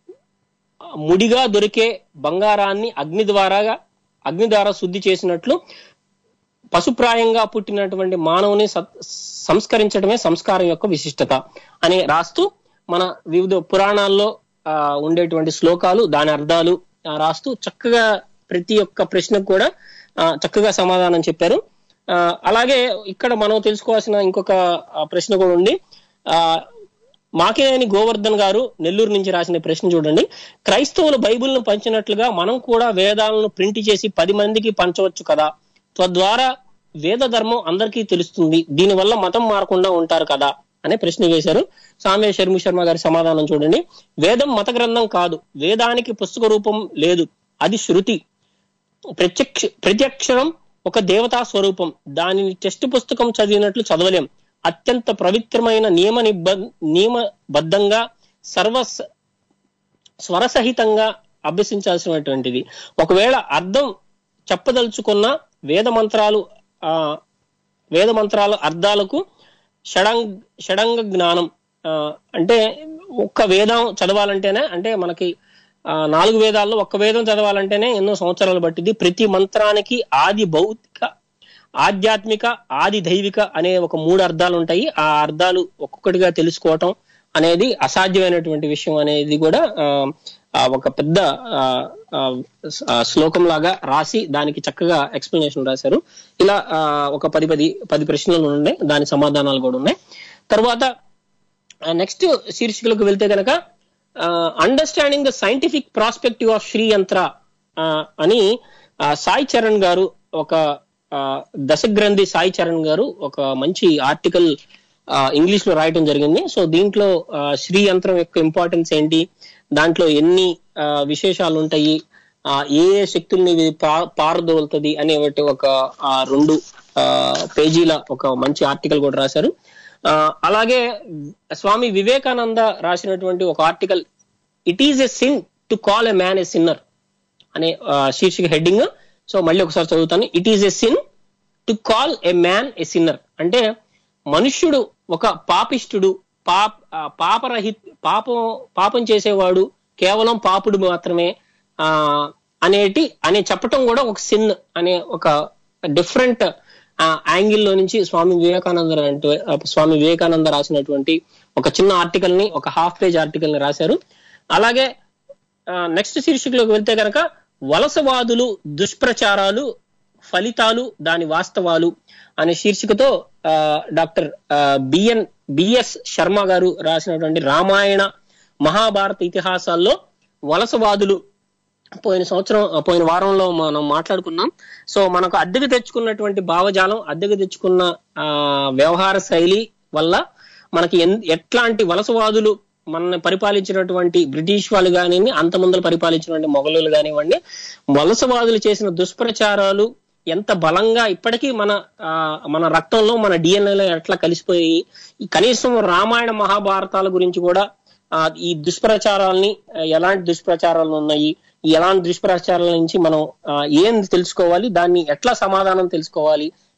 ముడిగా దొరికే బంగారాన్ని అగ్ని ద్వారా అగ్ని ద్వారా శుద్ధి చేసినట్లు పశుప్రాయంగా పుట్టినటువంటి మానవుని సత్- సంస్కరించడమే సంస్కారం యొక్క విశిష్టత అని రాస్తూ మన వివిధ పురాణాల్లో ఆ, ఉండేటువంటి శ్లోకాలు దాని అర్థాలు ఆ, రాస్తూ చక్కగా ప్రతి ఒక్క ప్రశ్నకు కూడా ఆ, చక్కగా సమాధానం చెప్పారు ఆ, అలాగే ఇక్కడ మనం తెలుసుకోవాల్సిన ఇంకొక ఆ, ప్రశ్న కూడా ఉంది ఆ మాకేని గోవర్ధన్ గారు నెల్లూరు నుంచి రాసిన ప్రశ్న చూడండి క్రైస్తవులు బైబిల్ను పంచినట్లుగా మనం కూడా వేదాలను ప్రింట్ చేసి పది మందికి పంచవచ్చు కదా తద్వారా వేద ధర్మం అందరికీ తెలుస్తుంది దీనివల్ల మతం మారకుండా ఉంటారు కదా అనే ప్రశ్న వేశారు సామ్య శర్మ శర్మ గారి సమాధానం చూడండి వేదం మత గ్రంథం కాదు వేదానికి పుస్తక రూపం లేదు అది శృతి ప్రత్యక్ష ప్రత్యక్షరం ఒక దేవతా స్వరూపం దానిని టెస్ట్ పుస్తకం చదివినట్లు చదవలేం అత్యంత పవిత్రమైన నియమ నిబ నియమబద్ధంగా సర్వ స్వరసహితంగా అభ్యసించాల్సినటువంటిది ఒకవేళ అర్థం చెప్పదలుచుకున్న వేద మంత్రాలు ఆ వేద మంత్రాల అర్థాలకు షడంగ్ షడంగ జ్ఞానం ఆ, అంటే ఒక్క వేదం చదవాలంటేనే అంటే మనకి ఆ, నాలుగు వేదాల్లో ఒక్క వేదం చదవాలంటేనే ఎన్నో సంవత్సరాలు పట్టింది ప్రతి మంత్రానికి ఆది భౌతిక ఆధ్యాత్మిక ఆది దైవిక అనే ఒక మూడు అర్థాలు ఉంటాయి ఆ అర్థాలు ఒక్కొక్కటిగా తెలుసుకోవటం అనేది అసాధ్యమైనటువంటి విషయం అనేది కూడా ఆ, ఆ, ఒక పెద్ద ఆ, ఆ, ఆ, శ్లోకం లాగా రాసి దానికి చక్కగా ఎక్స్ప్లెనేషన్ రాశారు ఇలా ఆ, ఒక పది పది పది ప్రశ్నలు ఉన్నాయి దాని సమాధానాలు కూడా ఉన్నాయి తర్వాత నెక్స్ట్ శీర్షికలకు వెళ్తే కనుక understanding the scientific prospective of Shri Yantra అని ఆ, సాయి చరణ్ గారు ఒక ఆ, దశగ్రంథి సాయి చరణ్ గారు ఒక మంచి ఆర్టికల్ ఇంగ్లీష్ లో రాయటం జరిగింది సో దీంట్లో ఆ, శ్రీ యంత్రం యొక్క ఇంపార్టెన్స్ ఏంటి దాంట్లో ఎన్ని ఆ, విశేషాలు ఉంటాయి ఆ, ఏ ఏ శక్తుల్ని ఇది పా- పారదోలుతుంది అనేటి ఒక ఆ, రెండు ఆ, పేజీల ఒక మంచి ఆర్టికల్ కూడా రాశారు ఆ, అలాగే స్వామి వివేకానంద రాసినటువంటి ఒక article it is a sin to call a man a sinner అనే ఆ, శీర్షిక హెడ్డింగ్ సో మళ్ళీ ఒకసారి చదువుతాను it is a sin to call a man a sinner అంటే మనుష్యుడు ఒక పాపిష్టుడు పాప ఆ, పాపరహి పాపం పాపం చేసేవాడు కేవలం పాపుడు మాత్రమే ఆ అనేటి అనే చెప్పటం కూడా ఒక సిన్ అనే ఒక డిఫరెంట్ యాంగిల్ లో నుంచి స్వామి వివేకానంద అంటే స్వామి వివేకానంద రాసినటువంటి ఒక చిన్న ఆర్టికల్ ని ఒక హాఫ్ పేజ్ ఆర్టికల్ ని రాశారు అలాగే నెక్స్ట్ శీర్షికలోకి వెళ్తే కనుక వలసవాదులు దుష్ప్రచారాలు ఫలితాలు దాని వాస్తవాలు అనే శీర్షికతో ఆ, డాక్టర్ ఆ, బిఎన్ బిఎస్ శర్మ గారు రాసినటువంటి రామాయణ మహాభారత ఇతిహాసాల్లో వలసవాదులు పోయిన సంవత్సరం పోయిన వారంలో మనం మాట్లాడుకున్నాం సో మనకు అద్దెకు తెచ్చుకున్నటువంటి భావజాలం అద్దెకు తెచ్చుకున్న ఆ, వ్యవహార శైలి వల్ల మనకి ఎన్- ఎట్లాంటి వలసవాదులు మనల్ని పరిపాలించినటువంటి బ్రిటిష్ వాళ్ళు కానివ్వండి అంత ముందర పరిపాలించినటువంటి మొఘలులు కానివ్వండి వలసవాదులు చేసిన దుష్ప్రచారాలు ఎంత బలంగా ఇప్పటికీ మన ఆ, మన రక్తంలో మన డిఎన్ఏలో ఎట్లా కలిసిపోయి ఈ కనీసం రామాయణ మహాభారతాల గురించి కూడా ఆ, ఈ దుష్ప్రచారాలని ఆ, ఎలాంటి దుష్ప్రచారాలు ఉన్నాయి ఈ ఎలాంటి దుష్ప్రచారాల నుంచి మనం ఆ, ఏం తెలుసుకోవాలి దాన్ని ఎట్లా సమాధానం తెలుసుకోవాలి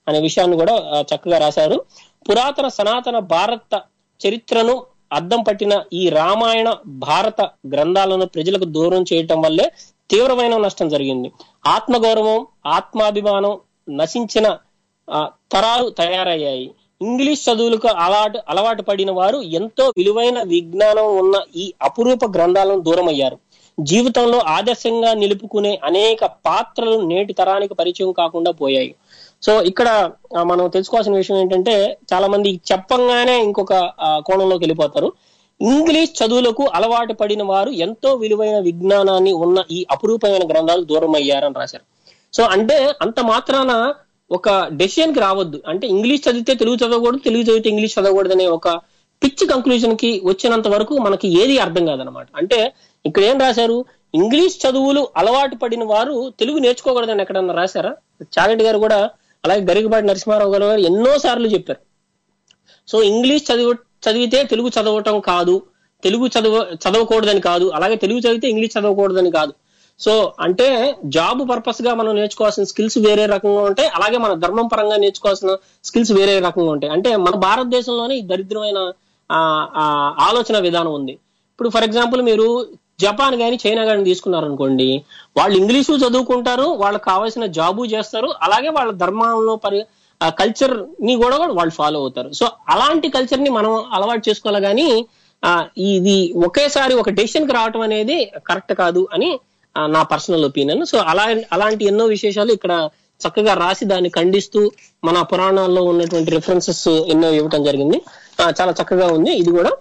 అనే విషయాన్ని కూడా ఆ, చక్కగా రాశారు పురాతన సనాతన భారత చరిత్రను అద్దం పట్టిన ఈ రామాయణ భారత గ్రంథాలను ప్రజలకు దూరం చేయటం వల్లే తీవ్రమైన నష్టం జరిగింది ఆత్మగౌరవం ఆత్మాభిమానం నశించిన ఆ, తరాలు తయారయ్యాయి ఇంగ్లీష్ చదువులకు అలవాటు అలవాటు పడిన వారు ఎంతో విలువైన విజ్ఞానం ఉన్న ఈ అపురూప గ్రంథాలను దూరమయ్యారు జీవితంలో ఆదర్శంగా నిలుపుకునే అనేక పాత్రలు నేటి తరానికి పరిచయం కాకుండా పోయాయి సో ఇక్కడ ఆ, మనం తెలుసుకోవాల్సిన విషయం ఏంటంటే చాలా మంది చెప్పంగానే ఇంకొక ఆ, కోణంలోకి వెళ్ళిపోతారు ఇంగ్లీష్ చదువులకు అలవాటు పడిన వారు ఎంతో విలువైన విజ్ఞానాన్ని ఉన్న ఈ అపురూపమైన గ్రంథాలు దూరం అయ్యారని రాశారు సో అంటే అంత మాత్రాన ఒక డెసిషన్ కి రావద్దు అంటే ఇంగ్లీష్ చదివితే తెలుగు చదవకూడదు తెలుగు చదివితే ఇంగ్లీష్ చదవకూడదు అనే ఒక పిచ్చి కంక్లూజన్ కి వచ్చినంత వరకు మనకి ఏది అర్థం కాదనమాట అంటే ఇక్కడ ఏం రాశారు ఇంగ్లీష్ చదువులు అలవాటు పడిన వారు తెలుగు నేర్చుకోకూడదని ఎక్కడన్నా రాశారా చాగంటి గారు కూడా అలాగే గరికపాటి నరసింహారావు గారు ఎన్నో సార్లు చెప్పారు సో ఇంగ్లీష్ చదివ చదివితే తెలుగు చదవటం కాదు తెలుగు చదవ చదవకూడదని కాదు అలాగే తెలుగు చదివితే ఇంగ్లీష్ చదవకూడదని కాదు సో అంటే జాబ్ పర్పస్ గా మనం నేర్చుకోవాల్సిన స్కిల్స్ వేరే రకంగా ఉంటాయి అలాగే మన ధర్మం పరంగా నేర్చుకోవాల్సిన స్కిల్స్ వేరే రకంగా ఉంటాయి అంటే మన భారతదేశంలోనే ఈ దరిద్రమైన ఆ, ఆ, ఆలోచన విధానం ఉంది ఇప్పుడు ఫర్ ఎగ్జాంపుల్ మీరు జపాన్ గాని చైనా గాని తీసుకున్నారనుకోండి వాళ్ళు ఇంగ్లీషు చదువుకుంటారు వాళ్ళకి కావాల్సిన జాబు చేస్తారు అలాగే వాళ్ళ ధర్మంలో పరి కల్చర్ ని కూడా వాళ్ళు ఫాలో అవుతారు సో అలాంటి కల్చర్ ని మనం అలవాటు చేసుకోవాలి కానీ ఆ, ఇది ఒకేసారి ఒక డెసిషన్ కి రావటం అనేది కరెక్ట్ కాదు అని ఆ, నా పర్సనల్ ఒపీనియన్ సో అలా అలాంటి ఎన్నో విశేషాలు ఇక్కడ చక్కగా రాసి దాన్ని ఖండిస్తూ మన పురాణాల్లో ఉన్నటువంటి రిఫరెన్సెస్ ఎన్నో ఇవ్వటం జరిగింది ఆ, చాలా చక్కగా ఉంది ఇది కూడా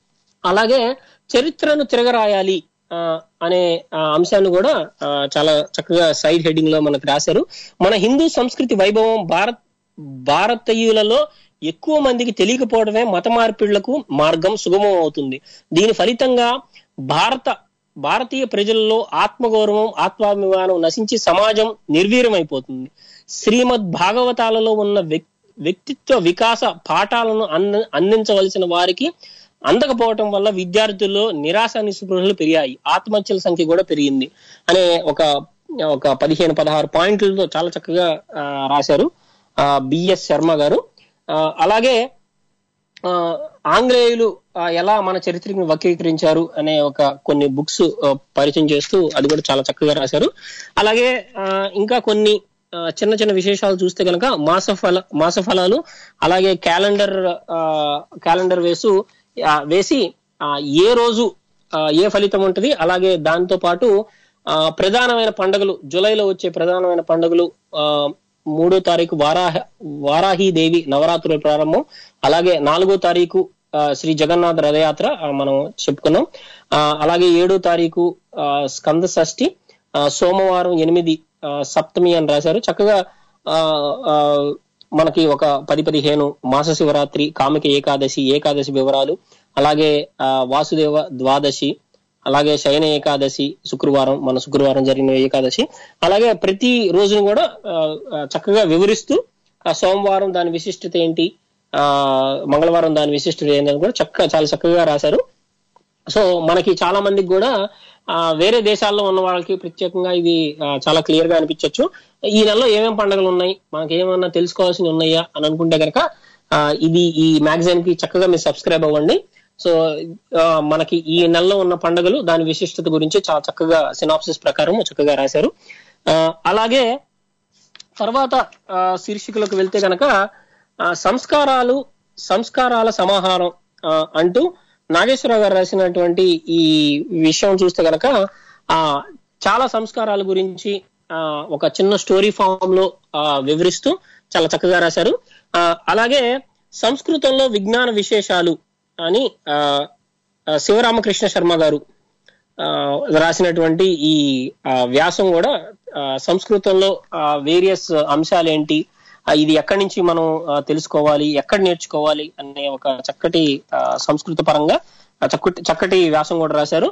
అలాగే చరిత్రను తిరగరాయాలి ఆ, అనే ఆ, అంశాన్ని కూడా ఆ, చాలా చక్కగా సైడ్ హెడ్డింగ్ లో మనకు రాశారు మన హిందూ సంస్కృతి వైభవం భారత్ భారతీయులలో ఎక్కువ మందికి తెలియకపోవడమే మత మార్పిడులకు మార్గం సుగమం అవుతుంది దీని ఫలితంగా భారత భారతీయ ప్రజలలో ఆత్మగౌరవం ఆత్మాభిమానం నశించి సమాజం నిర్వీర్యమైపోతుంది శ్రీమద్ భాగవతాలలో ఉన్న వ్యక్- వ్యక్తిత్వ వికాస పాఠాలను అంద అందించవలసిన వారికి అందకపోవటం వల్ల విద్యార్థుల్లో నిరాశ నిస్పృహలు పెరిగాయి ఆత్మహత్యల సంఖ్య కూడా పెరిగింది అనే ఒక ఒక పదిహేను పదహారు పాయింట్లతో చాలా చక్కగా ఆ, రాశారు బిఎస్ శర్మ గారు ఆ, అలాగే ఆ, ఆంగ్లేయులు ఆ, ఎలా మన చరిత్రని వక్రీకరించారు అనే ఒక కొన్ని బుక్స్ పరిచయం చేస్తూ అది కూడా చాలా చక్కగా రాశారు అలాగే ఆ, ఇంకా కొన్ని ఆ, చిన్న చిన్న విశేషాలు చూస్తే కనుక మాస ఫల మాస ఫలాలు అలాగే క్యాలెండర్ క్యాలెండర్ వేసు ఆ, వేసి ఆ, ఏ రోజు ఆ, ఏ ఫలితం ఉంటది అలాగే దాంతో పాటు ఆ, ప్రధానమైన పండుగలు జూలైలో వచ్చే ప్రధానమైన పండుగలు ఆ, మూడో తారీఖు వారాహ వారాహి దేవి నవరాత్రుల ప్రారంభం అలాగే నాలుగో తారీఖు ఆ, శ్రీ జగన్నాథ రథయాత్ర ఆ, మనం చెప్పుకున్నాం ఆ, అలాగే ఏడో తారీఖు ఆ, స్కంద షష్ఠి ఆ, సోమవారం ఎనిమిది ఆ, సప్తమి అని రాశారు చక్కగా ఆ, ఆ, మనకి ఒక పది పదిహేను మాస శివరాత్రి కామిక ఏకాదశి ఏకాదశి వివరాలు అలాగే ఆ, వాసుదేవ ద్వాదశి అలాగే శయన ఏకాదశి శుక్రవారం మన శుక్రవారం జరిగిన ఏకాదశి అలాగే ప్రతి రోజును కూడా ఆ, ఆ, చక్కగా వివరిస్తూ ఆ సోమవారం దాని విశిష్టత ఏంటి ఆ మంగళవారం దాని విశిష్టత ఏంటి అని కూడా చక్కగా చాలా చక్కగా రాశారు సో మనకి చాలా మందికి కూడా ఆ, వేరే దేశాల్లో ఉన్న వాళ్ళకి ప్రత్యేకంగా ఇది ఆ, చాలా క్లియర్ గా అనిపించవచ్చు ఈ నెలలో ఏమేం పండుగలు ఉన్నాయి మనకి ఏమన్నా తెలుసుకోవాల్సినవి ఉన్నాయా అని అనుకుంటే కనుక ఇది ఈ మ్యాగజైన్ కి చక్కగా మీరు సబ్స్క్రైబ్ అవ్వండి సో ఆ, మనకి ఈ నెలలో ఉన్న పండుగలు దాని విశిష్టత గురించి చాలా చక్కగా సినాప్సిస్ ప్రకారం చక్కగా రాశారు ఆ, అలాగే తర్వాత ఆ, శీర్షికలకు వెళ్తే కనుక ఆ, సంస్కారాలు సంస్కారాల సమాహారం ఆ, అంటూ నాగేశ్వరరావు గారు రాసినటువంటి ఈ విషయం చూస్తే కనుక ఆ చాలా సంస్కారాల గురించి ఆ, ఒక చిన్న స్టోరీ ఫామ్ లో ఆ, వివరిస్తూ చాలా చక్కగా రాశారు ఆ, అలాగే సంస్కృతంలో విజ్ఞాన విశేషాలు అని ఆ, ఆ, శివరామకృష్ణ శర్మ గారు ఆ, రాసినటువంటి ఈ ఆ, వ్యాసం కూడా ఆ, సంస్కృతంలో వేరియస్ అంశాలు ఏంటి ఆ, ఇది ఎక్కడి నుంచి మనం ఆ, తెలుసుకోవాలి ఎక్కడ నేర్చుకోవాలి అనే ఒక చక్కటి ఆ, సంస్కృత పరంగా ఆ, చక్కటి చక్కటి వ్యాసం కూడా రాశారు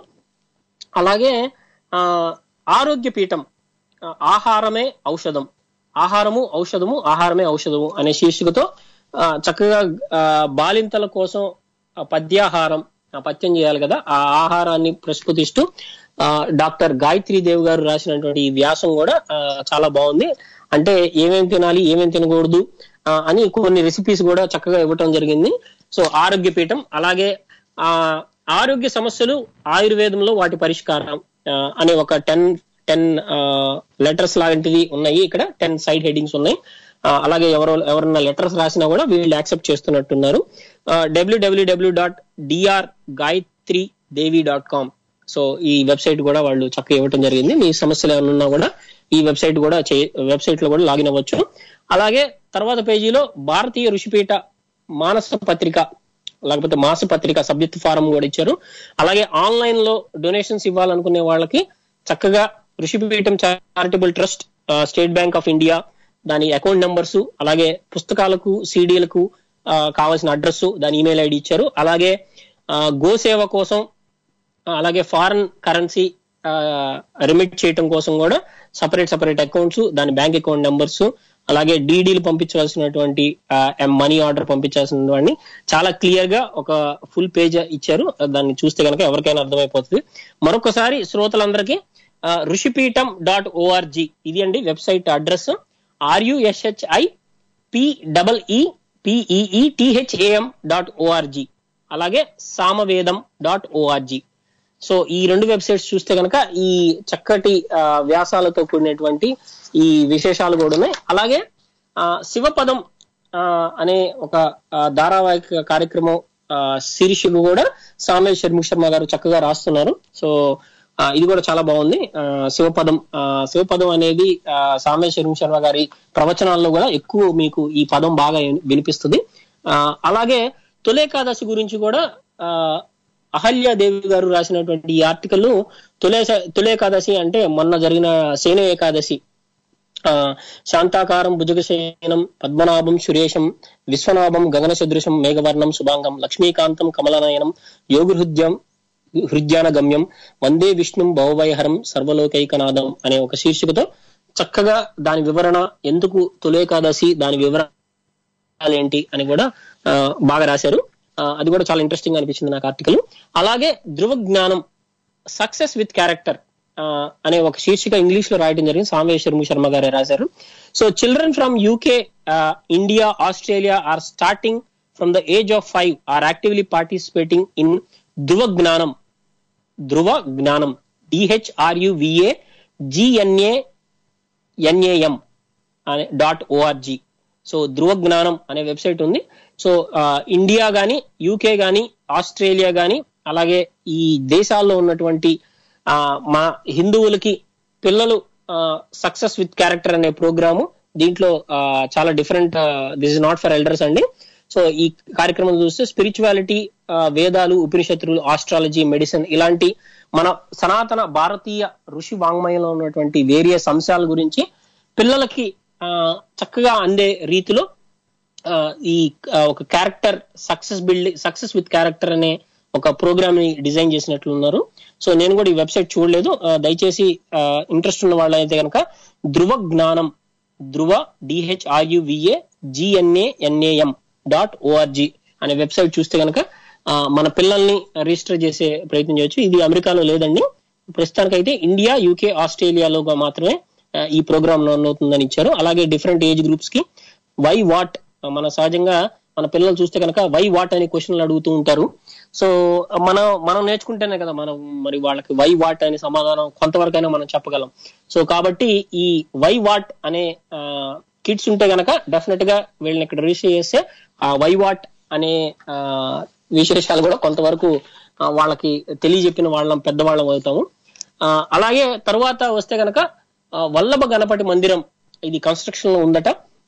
అలాగే ఆ ఆరోగ్య పీఠం ఆ, ఆహారమే ఔషధం ఆహారము ఔషధము ఆహారమే ఔషధము అనే శీర్షికతో ఆ, చక్కగా ఆ, బాలింతల కోసం ఆ, పద్యాహారం ఆ, పథ్యం చేయాలి కదా ఆ ఆహారాన్ని ప్రస్ఫుతిస్తూ ఆ, డాక్టర్ గాయత్రి దేవ్ గారు రాసినటువంటి ఈ వ్యాసం కూడా ఆ, చాలా బాగుంది అంటే ఏమేం తినాలి ఏమేం తినకూడదు ఆ, అని కొన్ని రెసిపీస్ కూడా చక్కగా ఇవ్వటం జరిగింది సో ఆరోగ్య పీఠం అలాగే ఆ ఆరోగ్య సమస్యలు ఆయుర్వేదంలో వాటి పరిష్కారం ఆ, అనే ఒక టెన్ టెన్ లెటర్స్ లాంటివి ఉన్నాయి ఇక్కడ టెన్ సైడ్ హెడ్డింగ్స్ ఉన్నాయి ఆ, అలాగే ఎవరో ఎవరన్నా లెటర్స్ రాసినా కూడా వీళ్ళు యాక్సెప్ట్ చేస్తున్నట్టున్నారు WWW dot DR Gayatri Devi dot com so ఈ వెబ్సైట్ కూడా వాళ్ళు చక్కగా ఇవ్వటం జరిగింది మీ సమస్యలు ఏమైనా ఉన్నా కూడా ఈ వెబ్సైట్ కూడా వెబ్సైట్ లో కూడా లాగిన్ అవ్వచ్చు అలాగే తర్వాత పేజీలో భారతీయ ఋషిపీఠ మానస పత్రిక లేకపోతే మాస పత్రిక సభ్యత్వ ఫారం కూడా ఇచ్చారు అలాగే ఆన్లైన్ లో డొనేషన్స్ ఇవ్వాలనుకునే వాళ్ళకి చక్కగా Rishipeetham charitable trust State Bank of India దాని అకౌంట్ నెంబర్స్ అలాగే పుస్తకాలకు సీడీలకు కావాల్సిన అడ్రస్ దాని ఈమెయిల్ ఐడి ఇచ్చారు అలాగే ఆ, గోసేవ కోసం ఆ, అలాగే ఫారెన్ కరెన్సీ రిమిట్ చేయటం కోసం కూడా సపరేట్ సపరేట్ అకౌంట్స్ దాని బ్యాంక్ అకౌంట్ నెంబర్స్ అలాగే డీడీలు పంపించవలసినటువంటి మనీ ఆర్డర్ పంపించాల్సిన వాడిని చాలా క్లియర్ గా ఒక ఫుల్ పేజ్ ఇచ్చారు దాన్ని చూస్తే కనుక ఎవరికైనా అర్థమైపోతుంది మరొకసారి శ్రోతలందరికీ ఆ, ఋషిపీఠం డాట్ ఓఆర్జీ ఇది అండి website address RUSHI P double E PEE THAM dot ORG అలాగే సామవేదం డాట్ ఓఆర్జీ సో ఈ రెండు వెబ్సైట్స్ చూస్తే కనుక ఈ చక్కటి ఆ, వ్యాసాలతో కూడినటువంటి ఈ విశేషాలు కూడా ఉన్నాయి అలాగే ఆ, శివపదం ఆ, అనే ఒక ఆ, ధారావాహిక కార్యక్రమం ఆ, శీర్షిక కూడా సామేల్ షర్మిక్ శర్మ గారు చక్కగా రాస్తున్నారు సో ఆ, ఇది కూడా చాలా బాగుంది ఆ, శివపదం ఆ, శివపదం అనేది ఆ, సామేల్ షర్మిక్ శర్మ గారి ప్రవచనాల్లో కూడా ఎక్కువ మీకు ఈ పదం బాగా వినిపిస్తుంది ఆ, అలాగే తొలేకాదశి గురించి కూడా ఆ, అహల్యాదేవి గారు రాసినటువంటి ఈ ఆర్టికల్ తొలే తొలేకాదశి అంటే మొన్న జరిగిన సేన ఏకాదశి ఆ, శాంతాకారం భుజగశయనం పద్మనాభం సురేశం విశ్వనాభం గగన సదృశం మేఘవర్ణం శుభాంగం లక్ష్మీకాంతం కమలనయనం యోగహృద్యం హృద్యాన గమ్యం వందే విష్ణుం భవవైహరం సర్వలోకైకనాథం అనే ఒక శీర్షికతో చక్కగా దాని వివరణ ఎందుకు తొలేకాదశి దాని వివరణ ఏంటి అని కూడా ఆ, బాగా రాశారు ఆ, అది కూడా చాలా ఇంట్రెస్టింగ్ అనిపించింది నాకు ఆర్టికల్ అలాగే ధృవ జ్ఞానం సక్సెస్ విత్ క్యారెక్టర్ అనే ఒక శీర్షిక ఇంగ్లీష్ లో రాయడం జరిగింది సామేశ్వర్ శర్మ గారే రాశారు so children from UK India Australia are starting from the age of five are actively participating in Dhruva Gnanam Dhruva Gnanam DHRUVA GNA NAM అనే dot ORG so Dhruva Gnanam అనే వెబ్సైట్ ఉంది సో ఆ, ఇండియా గాని యూకే గాని ఆస్ట్రేలియా గాని అలాగే ఈ దేశాల్లో ఉన్నటువంటి ఆ, మా హిందువులకి పిల్లలు సక్సెస్ విత్ క్యారెక్టర్ అనే ప్రోగ్రాము దీంట్లో ఆ, చాలా different this is not for elders అండి సో ఈ కార్యక్రమం చూస్తే స్పిరిచువాలిటీ వేదాలు ఉపనిషత్తులు ఆస్ట్రాలజీ మెడిసిన్ ఇలాంటి మన సనాతన భారతీయ ఋషి వాంగ్మయంలో ఉన్నటువంటి వేరియస్ అంశాల గురించి పిల్లలకి ఆ, చక్కగా అందే రీతిలో ఆ, ఈ ఆ, ఒక character success building success with character అనే ఒక ప్రోగ్రామ్ ని డిజైన్ చేసినట్లు ఉన్నారు సో నేను కూడా ఈ వెబ్సైట్ చూడలేదు ఆ, దయచేసి ఇంట్రెస్ట్ ఉన్న వాళ్ళైతే కనుక Dhruva Gnanam Dhruva DHRUVA GNA NAM dot ORG అనే వెబ్సైట్ చూస్తే కనుక మన పిల్లల్ని రిజిస్టర్ చేసే ప్రయత్నం చేయొచ్చు ఇది అమెరికాలో లేదండి ప్రస్తుతానికైతే ఇండియా యూకే ఆస్ట్రేలియాలో మాత్రమే ఆ, ఈ ప్రోగ్రామ్ రన్ అవుతుందని ఇచ్చారు అలాగే డిఫరెంట్ ఏజ్ గ్రూప్స్ కి వై వాట్ మన సహజంగా మన పిల్లలు చూస్తే కనుక వై వాట్ అనే క్వశ్చన్లు అడుగుతూ ఉంటారు సో మనం మనం నేర్చుకుంటేనే కదా మనం మరి వాళ్ళకి వై వాట్ అనే సమాధానం కొంతవరకైనా మనం చెప్పగలం సో కాబట్టి ఈ వై వాట్ అనే కిడ్స్ ఉంటే గనక డెఫినెట్ గా వీళ్ళని ఇక్కడ రిజిస్టర్ చేస్తే ఆ వై వాట్ అనే ఆ, విశేషాలు కూడా కొంతవరకు ఆ, వాళ్ళకి తెలియజెప్పిన వాళ్ళం పెద్దవాళ్ళం అవుతాము ఆ, అలాగే తర్వాత వస్తే గనక ఆ, వల్లభ గణపతి మందిరం ఇది కన్స్ట్రక్షన్ లో ఉందట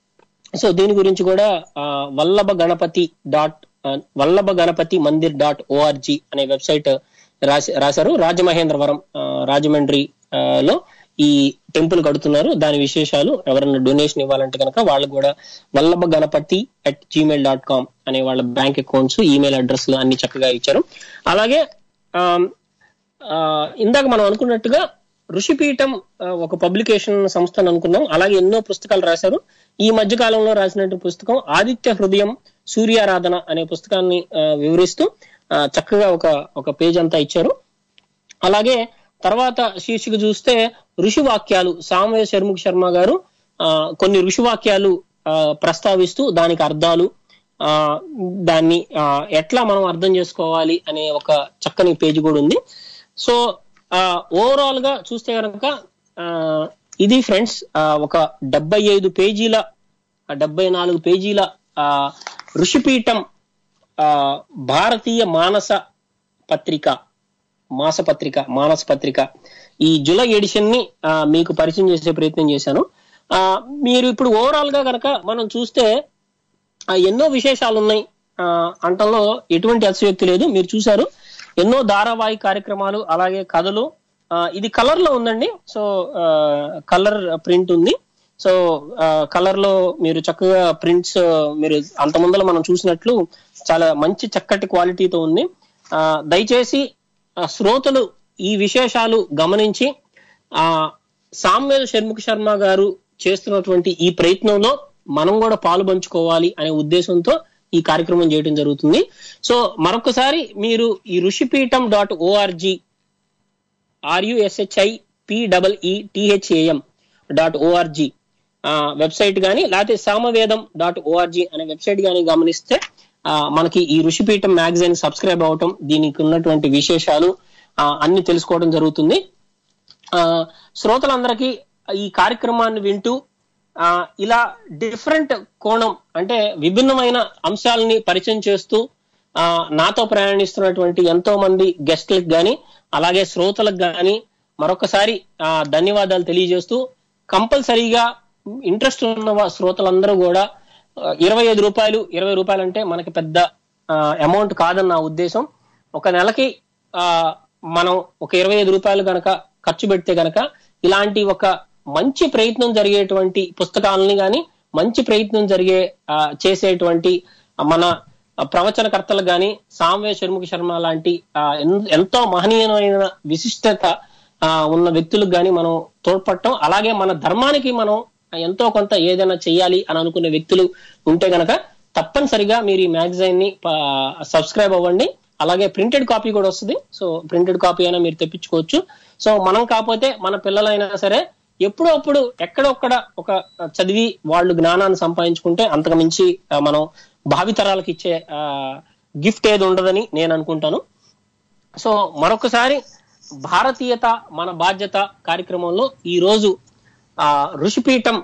సో దీని గురించి కూడా ఆ, వల్లభ గణపతి డాట్ ఆ, వల్లభ గణపతి మందిర్ డాట్ ఓఆర్జీ అనే వెబ్సైట్ రాసి రాశారు రాజమహేంద్రవరం ఆ, రాజమండ్రి ఆ, లో ఈ టెంపుల్ కడుతున్నారు దాని విశేషాలు ఎవరైనా డొనేషన్ ఇవ్వాలంటే కనుక వాళ్ళకు కూడా Vallabha Ganapati at Gmail dot com అనే వాళ్ళ బ్యాంక్ అకౌంట్స్ ఈమెయిల్ అడ్రస్ అన్ని చక్కగా ఇచ్చారు అలాగే ఆమ్, ఆ, ఇందాక మనం అనుకున్నట్టుగా ఋషిపీఠం ఆ, ఒక పబ్లికేషన్ సంస్థ అని అనుకున్నాం అలాగే ఎన్నో పుస్తకాలు రాశారు ఈ మధ్య కాలంలో రాసినటువంటి పుస్తకం ఆదిత్య హృదయం సూర్యారాధన అనే పుస్తకాన్ని ఆ, వివరిస్తూ ఆ, చక్కగా ఒక ఒక పేజ్ అంతా ఇచ్చారు అలాగే తర్వాత శీర్షిక చూస్తే ఋషి వాక్యాలు సామయ శర్ముఖ్ శర్మ గారు ఆ, కొన్ని ఋషి వాక్యాలు ఆ, ప్రస్తావిస్తూ దానికి అర్థాలు ఆ, దాన్ని ఆ, ఎట్లా మనం అర్థం చేసుకోవాలి అనే ఒక చక్కని పేజీ కూడా ఉంది సో ఓవరాల్ గా చూస్తే కనుక ఇది ఫ్రెండ్స్ ఒక డెబ్బై ఐదు పేజీల డెబ్బై నాలుగు పేజీల ఆ, ఋషిపీఠం ఆ, భారతీయ మానస పత్రిక మాస పత్రిక మానస పత్రిక ఈ జూలై ఎడిషన్ ని ఆ, మీకు పరిచయం చేసే ప్రయత్నం చేశాను ఆ, మీరు ఇప్పుడు ఓవరాల్ గా కనుక మనం చూస్తే ఆ, ఎన్నో విశేషాలు ఉన్నాయి ఆ, అంటంలో ఎటువంటి అతిశయోక్తి లేదు మీరు చూశారు ఎన్నో ధారావాహిక కార్యక్రమాలు అలాగే కథలు ఆ, ఇది కలర్ లో ఉందండి సో కలర్ ప్రింట్ ఉంది సో కలర్ లో మీరు చక్కగా ప్రింట్స్ మీరు అంత ముందర మనం చూసినట్లు చాలా మంచి చక్కటి క్వాలిటీతో ఉంది ఆ, దయచేసి ఆ, శ్రోతలు ఈ విశేషాలు గమనించి ఆ సామ్వేల్ షణ్ముఖ శర్మ గారు చేస్తున్నటువంటి ఈ ప్రయత్నంలో మనం కూడా పాలు పంచుకోవాలి అనే ఉద్దేశంతో ఈ కార్యక్రమం చేయడం జరుగుతుంది సో మరొకసారి మీరు ఈ Rishipeetham dot ORG RUSHI P double E THAM dot ORG website కానీ లేకపోతే సామవేదం డాట్ ఓఆర్జీ అనే వెబ్సైట్ కానీ గమనిస్తే ఆ, మనకి ఈ ఋషిపీఠం మ్యాగజైన్ సబ్స్క్రైబ్ అవటం దీనికి ఉన్నటువంటి విశేషాలు ఆ, అన్ని తెలుసుకోవడం జరుగుతుంది ఆ, శ్రోతలందరికీ ఈ కార్యక్రమాన్ని వింటూ ఆ, ఇలా డిఫరెంట్ కోణం అంటే విభిన్నమైన అంశాలని పరిచయం చేస్తూ ఆ, నాతో ప్రయాణిస్తున్నటువంటి ఎంతో మంది గెస్ట్లకు గాని అలాగే శ్రోతలకు గాని మరొకసారి ఆ, ధన్యవాదాలు తెలియజేస్తూ కంపల్సరీగా ఇంట్రెస్ట్ ఉన్న వా- శ్రోతలందరూ కూడా ఆ, ఇరవై ఐదు రూపాయలు ఇరవై రూపాయలు అంటే మనకి పెద్ద అమౌంట్ కాదన్న నా ఉద్దేశం ఒక నెలకి ఆ, మనం ఒక ఇరవై ఐదు రూపాయలు గనక ఖర్చు పెడితే గనక ఇలాంటి ఒక మంచి ప్రయత్నం జరిగేటువంటి పుస్తకాలని గాని మంచి ప్రయత్నం జరిగే ఆ, చేసేటువంటి మన ప్రవచనకర్తలు గాని సామ్వే షణ్ముఖ శర్మ లాంటి ఆ, ఎన్- ఎంతో మహనీయమైన విశిష్టత ఆ, ఉన్న వ్యక్తులకు గాని మనం తోడ్పడటం అలాగే మన ధర్మానికి మనం ఎంతో కొంత ఏదైనా చెయ్యాలి అని అనుకునే వ్యక్తులు ఉంటే గనక తప్పనిసరిగా మీరు ఈ మ్యాగజైన్ ని సబ్స్క్రైబ్ అవ్వండి అలాగే ప్రింటెడ్ కాపీ కూడా వస్తుంది సో ప్రింటెడ్ కాపీ అయినా మీరు తెప్పించుకోవచ్చు సో మనం కాకపోతే మన పిల్లలైనా సరే ఎప్పుడో అప్పుడు ఎక్కడొక్కడ ఒక చదివి వాళ్ళు జ్ఞానాన్ని సంపాదించుకుంటే అంతకు మించి ఆ, మనం భావితరాలకు ఇచ్చే గిఫ్ట్ ఏది ఉండదని నేను అనుకుంటాను సో మరొకసారి భారతీయత మన బాధ్యత కార్యక్రమంలో ఈ రోజు ఆ ఋషిపీఠం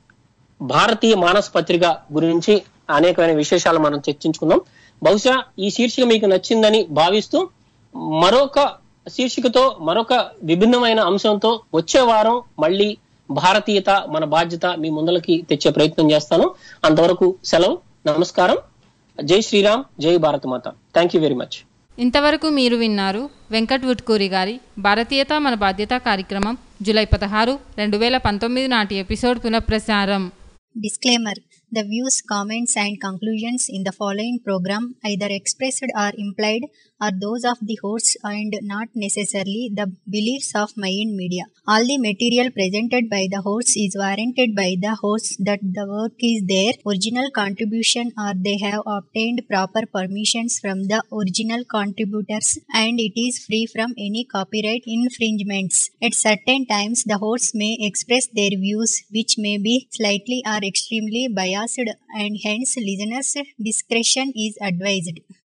భారతీయ మానస పత్రిక గురించి అనేకమైన విశేషాలు మనం చర్చించుకుందాం బహుశా ఈ శీర్షిక మీకు నచ్చిందని భావిస్తూ మరొక శీర్షికతో మరొక విభిన్నమైన అంశంతో వచ్చే వారం మళ్ళీ భారతీయత మన బాధ్యత మీ ముందలకి తెచ్చే ప్రయత్నం చేస్తాను అంతవరకు సెలవు నమస్కారం జై శ్రీరామ్ జై భారత మాత థ్యాంక్ యూ వెరీ మచ్ ఇంతవరకు మీరు విన్నారు వెంకట్ వుట్కూరి గారి భారతీయత మన బాధ్యత కార్యక్రమం జూలై పదహారు రెండు వేల పంతొమ్మిది నాటి ఎపిసోడ్ పునఃప్రసారం Disclaimer The views, comments, and conclusions in the following program, either expressed or implied, are those of the hosts and not necessarily the beliefs of Mayan Media. All the material presented by the hosts is warranted by the hosts that the work is their original contribution or they have obtained proper permissions from the original contributors and it is free from any copyright infringements. At certain times, the hosts may express their views, which may be slightly or extremely biased, and hence listeners' discretion is advised.